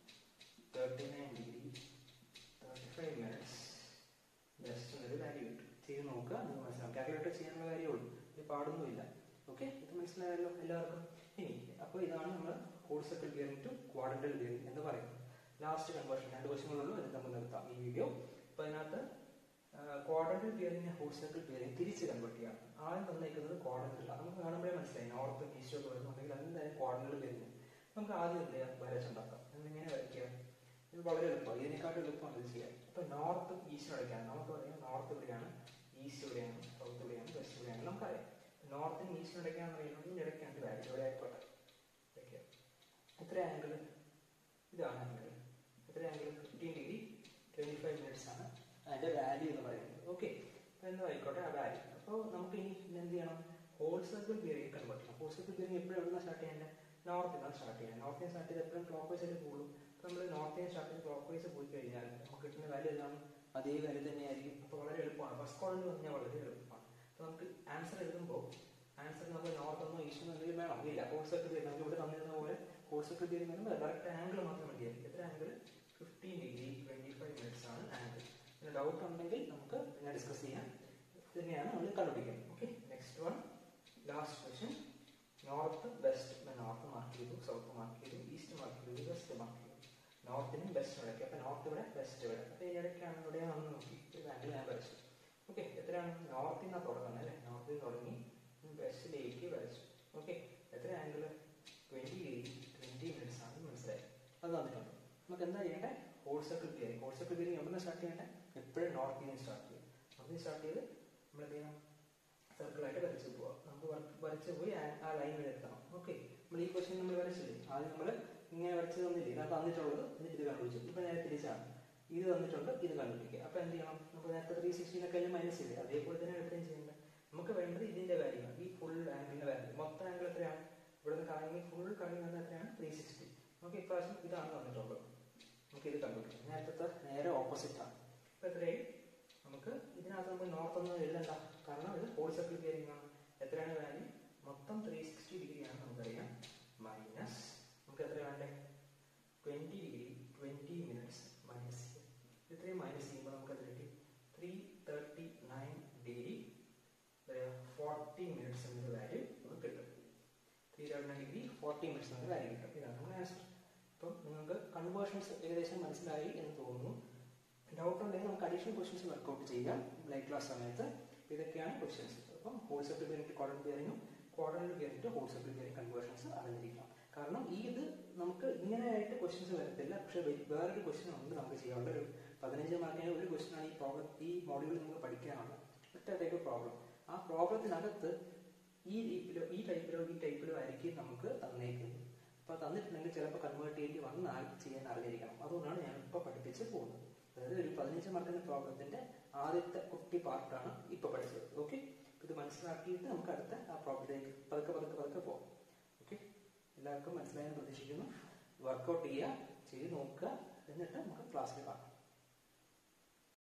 thirty nine degree thirty five minutes west എന്നൊരു വാല്യൂ കിട്ടും ചെയ്ത് നോക്കുക നിങ്ങൾക്ക് മനസ്സിലാവും കാൽക്കുലേറ്റർ ചെയ്യാനുള്ള കാര്യമേ ഉള്ളൂ ഇത് പാടൊന്നുമില്ല ഓക്കെ ഇത് മനസ്സിലായല്ലോ എല്ലാവർക്കും ഇനി അപ്പോൾ ഇതാണ് നമ്മൾ whole circle bearing to quadrantal bearing എന്ന് പറയുന്നത് ലാസ്റ്റ് കൺവേർഷൻ രണ്ട് ക്വസ്റ്റ്യങ്ങളുള്ളൂ അത് നമ്മൾ നിർത്താം ഈ വീഡിയോ അപ്പോൾ അതിനകത്ത് ക്വാഡ്രന്റൽ ബിയറിംഗ് ഹോഴ്സക്കൽ ബിയറിംഗ് തിരിച്ച് കൺവേർട്ട് ചെയ്യാം ആദ്യം തന്നേക്കുന്നത് ക്വാഡ്രന്റൽ അത് നമുക്ക് കാണുമ്പോഴേ മനസ്സിലായി നോർത്ത് ഈസ്റ്റ് ഒക്കെ വരുന്നുണ്ടെങ്കിൽ എന്തായാലും ക്വാഡ്രന്റൽ ബിയറിംഗ് നമുക്ക് ആദ്യം എന്ത് ചെയ്യാം വരച്ചുണ്ടാക്കാം എങ്ങനെ വരയ്ക്കുക ഇത് വളരെ എളുപ്പമാണ് ഇതിനെക്കാട്ടും എളുപ്പമാണ് ഇത് ചെയ്യാൻ ഇപ്പൊ നോർത്ത് ഈസ്റ്റ് അടയ്ക്കാൻ നമുക്ക് പറയാം നോർത്ത് ഇവിടെയാണ് ഈസ്റ്റ് ഇവിടെയാണ് സൗത്ത് ഇവിടെയാണ് വെസ്റ്റ് ഇവിടെയാണ് നമുക്കറിയാം നോർത്തും ഈസ്റ്റും അടയ്ക്കാന്ന് പറയുന്നത് ഇതിന്റെ ഇടയ്ക്കാണ് വാല്യൂ ഇവിടെ ആയിക്കോട്ടെ ഇടയ്ക്ക്. എത്ര ആംഗിൾ ഇതാണ് ആംഗിൾ എത്ര angle fifteen degree twenty five minutes ആണ് അതിന്റെ വാല്യൂ എന്ന് പറയുന്നത് ഓക്കെ എന്താ ആയിക്കോട്ടെ ആ വാല്യൂ അപ്പോൾ നമുക്ക് ഇനി ഇത് എന്ത് ചെയ്യണം ഹോൾ സർക്കിൾ ബിയറിംഗ് കൺവേർട്ട് ചെയ്യണം ഹോൾ സർക്കിൾ ബിയറിംഗ് എപ്പോഴും എവിടെ സ്റ്റാർട്ട് ചെയ്യേണ്ടത് നോർത്തിൽ നിന്നാണ് സ്റ്റാർട്ട് ചെയ്യുന്നത് നോർത്തിൽ നിന്ന് സ്റ്റാർട്ട് ചെയ്ത് എപ്പോഴും ക്ലോക്ക് വൈസ് ആയിട്ട് പോകുള്ളൂ അപ്പോൾ നമ്മൾ നോർത്തിൽ നിന്ന് സ്റ്റാർട്ട് ചെയ്ത് ക്ലോക്ക് വൈസ് പോയി കഴിഞ്ഞാൽ നമുക്ക് കിട്ടുന്ന വാല്യൂ എന്താണ് അതേ വാല്യൂ തന്നെയായിരിക്കും അപ്പോൾ വളരെ എളുപ്പമാണ് ഫസ്റ്റ് കോളിൽ പറഞ്ഞാൽ വളരെ എളുപ്പമാണ് അപ്പോൾ നമുക്ക് ആൻസർ എഴുതുമ്പോൾ ആൻസർ നമുക്ക് നോർത്ത് എന്നോ ഈസ്റ്റ് എന്നോ എന്തെങ്കിലും വേണം ഇല്ല ഹോൾ സർക്കിൾ ബിയറിംഗ് നമുക്ക് ഇവിടെ തന്നിരുന്ന പോലെ ഹോൾ സർക്കിൾ ബിയറിംഗ് വരുമ്പോൾ ഡയറക്റ്റ് ആംഗിൾ മാത്രം മതിയായിരിക്കും എത്ര angle fifteen degree twenty five minutes ആണ് ആംഗിൾ പിന്നെ ഡൗട്ട് ഉണ്ടെങ്കിൽ നമുക്ക് പിന്നെ ഡിസ്കസ് ചെയ്യാം ഇത് തന്നെയാണ് നമ്മൾ കണ്ടുപിടിക്കുന്നത് okay next one last question north west north mark ചെയ്തു സൗത്ത് മാർക്ക് ചെയ്തു ഈസ്റ്റ് മാർക്ക് ചെയ്തു വെസ്റ്റ് മാർക്ക് ചെയ്തു നോർത്തിനും വെസ്റ്റും ഇടയ്ക്ക് അപ്പൊ നോർത്ത് ഇവിടെ വെസ്റ്റ് ഇവിടെ അപ്പൊ ഇതിനിടയ്ക്കാണ് ഇവിടെയാണെന്ന് നോക്കി ഒരു ആംഗിൾ ഞാൻ വരച്ചു ഓക്കെ എത്രയാണ് നോർത്തിൽ നിന്നാണ് തുടങ്ങുന്നത് അല്ലേ നോർത്തിൽ നിന്ന് തുടങ്ങി വെസ്റ്റിലേക്ക് വരച്ചു ഓക്കെ എത്ര angle twenty degree twenty minutes ആണ് മനസ്സിലായി അത് തന്നിട്ടുണ്ട് നമുക്ക് എന്താ ചെയ്യേണ്ടത് whole circle bearing whole circle bearing എവിടെ നിന്ന് സ്റ്റാർട്ട് ചെയ്യേണ്ടത് എപ്പോഴും നോർത്തിൽ നിന്ന് സ്റ്റാർട്ട് ചെയ്യും നോർത്തിൽ സ്റ്റാർട്ട് ചെയ്ത് നമ്മൾ എന്ത് ചെയ്യണം സർക്കിളായിട്ട് വരച്ച് പോവാം നമുക്ക് വര- വരച്ച് പോയി ആ- ആ ലൈൻ വരെ എത്തണം ഓക്കെ നമ്മൾ ഈ ക്വസ്റ്റ്യൻ നമ്മൾ വരച്ചില്ലേ ആദ്യം നമ്മൾ ഇങ്ങനെ വരച്ച് തന്നില്ലേ ഇതിനകത്ത് തന്നിട്ടുള്ളത് എന്നിട്ട് ഇത് കണ്ടുപിടിച്ചു ഇപ്പൊ നേരെ തിരിച്ചാണ് ഇത് തന്നിട്ടുണ്ട് ഇത് കണ്ടുപിടിക്കുക അപ്പൊ എന്ത് ചെയ്യണം നമുക്ക് നേരത്തെ ത്രീ സിക്സ്റ്റീനെ കഴിഞ്ഞ് മൈനസ് ചെയ്തേ അതേപോലെ തന്നെ എവിടെയും ചെയ്യേണ്ടത് നമുക്ക് വേണ്ടത് ഇതിന്റെ വാല്യൂ ആണ് ഈ ഫുൾ ആംഗിളിന്റെ വാല്യൂ മൊത്തം ആംഗിൾ എത്രയാണ് ഇവിടെ നിന്ന് കറങ്ങി ഫുൾ കറങ്ങി വന്നത് എത്രയാണ് ത്രീ സിക്സ്റ്റി നമുക്ക് ഇപ്രാവശ്യം ഇതാണ് തന്നിട്ടുള്ളത് നമുക്ക് ഇത് കണ്ടുപിടിക്കാം നേരത്തെ നേരെ ഓപ്പോസിറ്റ് ആണ് അപ്പൊ എത്രയായി നമുക്ക് ഇതിനകത്ത് നമ്മൾ നോർത്ത് ഒന്നും എഴുതണ്ട കാരണം ഇത് ഹോൾ സർക്കിൾ ബിയറിംഗ് ആണ് എത്രയാണ് വാല്യൂ മൊത്തം ത്രീ സിക്സ്റ്റി ഡിഗ്രി ആണ് നമുക്കറിയാം മൈനസ് നമുക്ക് എത്ര വേണ്ടേ twenty degree twenty minutes minus ഇത്രയും മൈനസ് ചെയ്യുമ്പോൾ നമുക്ക് അത് കിട്ടി three thirty nine degree forty minutes എന്നൊരു വാല്യൂ നമുക്ക് കിട്ടും three thirty nine degree forty minutes എന്നൊരു വാല്യൂ കിട്ടും ഇതാണ് നമ്മുടെ ആൻസർ അപ്പം നിങ്ങൾക്ക് കൺവേർഷൻസ് ഏകദേശം മനസ്സിലായി എന്ന് തോന്നുന്നു ഡൗട്ട് ഉണ്ടെങ്കിൽ നമുക്ക് അഡീഷണൽ ക്വസ്റ്റ്യൻസ് വർക്കൗട്ട് ചെയ്യാം ലൈവ് ക്ലാസ് സമയത്ത് ഇതൊക്കെയാണ് ക്വസ്റ്റ്യൻസ് അപ്പം ഹോൾസെപ്പിൾ ബിയറിംഗ് ക്വാഡ്രന്റ് ബിയറിംഗും quadrant bearing whole circle bearing conversions അറിഞ്ഞിരിക്കണം കാരണം ഈ ഇത് നമുക്ക് ഇങ്ങനെയായിട്ട് ക്വസ്റ്റ്യൻസ് വരത്തില്ല പക്ഷെ വേ- വേറൊരു ക്വസ്റ്റ്യൻ ഉണ്ട് നമുക്ക് ചെയ്യാനുള്ള ഒരു പതിനഞ്ച് മാർക്കിന് ഒരു ക്വസ്റ്റ്യൻ ആണ് ഈ പ്രോബ്ലം ഈ മോഡ്യൂളിൽ നമുക്ക് പഠിക്കാനാണ് ഒറ്റ ടൈപ്പ് പ്രോബ്ലം ആ പ്രോബ്ലത്തിനകത്ത് ഈ ടൈപ്പിലോ ഈ ടൈപ്പിലോ ഈ ടൈപ്പിലോ ആയിരിക്കും നമുക്ക് തന്നേക്കുന്നത് അപ്പോൾ തന്നിട്ടുണ്ടെങ്കിൽ ചിലപ്പോൾ കൺവേർട്ട് ചെയ്യേണ്ടി വന്നാൽ ചെയ്യാൻ അറിഞ്ഞിരിക്കണം അതുകൊണ്ടാണ് ഞാൻ ഇപ്പോൾ പഠിപ്പിച്ച് പോകുന്നത് അതായത് ഒരു പതിനഞ്ച് മാർക്കിന്റെ പ്രോബ്ലത്തിന്റെ ആദ്യത്തെ കുട്ടി പാർട്ടാണ് ഇപ്പോൾ പഠിച്ചത് ഓക്കെ ഇത് മനസ്സിലാക്കിയിട്ട് നമുക്ക് അടുത്ത ആ പ്രോബ്ലത്തിലേക്ക് പതുക്കെ പതുക്കെ പതുക്കെ പോകാം ഓക്കെ എല്ലാവർക്കും മനസ്സിലായെന്ന് പ്രതീക്ഷിക്കുന്നു വർക്കൗട്ട് ചെയ്യുക ചെയ്ത് നോക്കുക എന്നിട്ട് നമുക്ക് ക്ലാസ്സിൽ കാണാം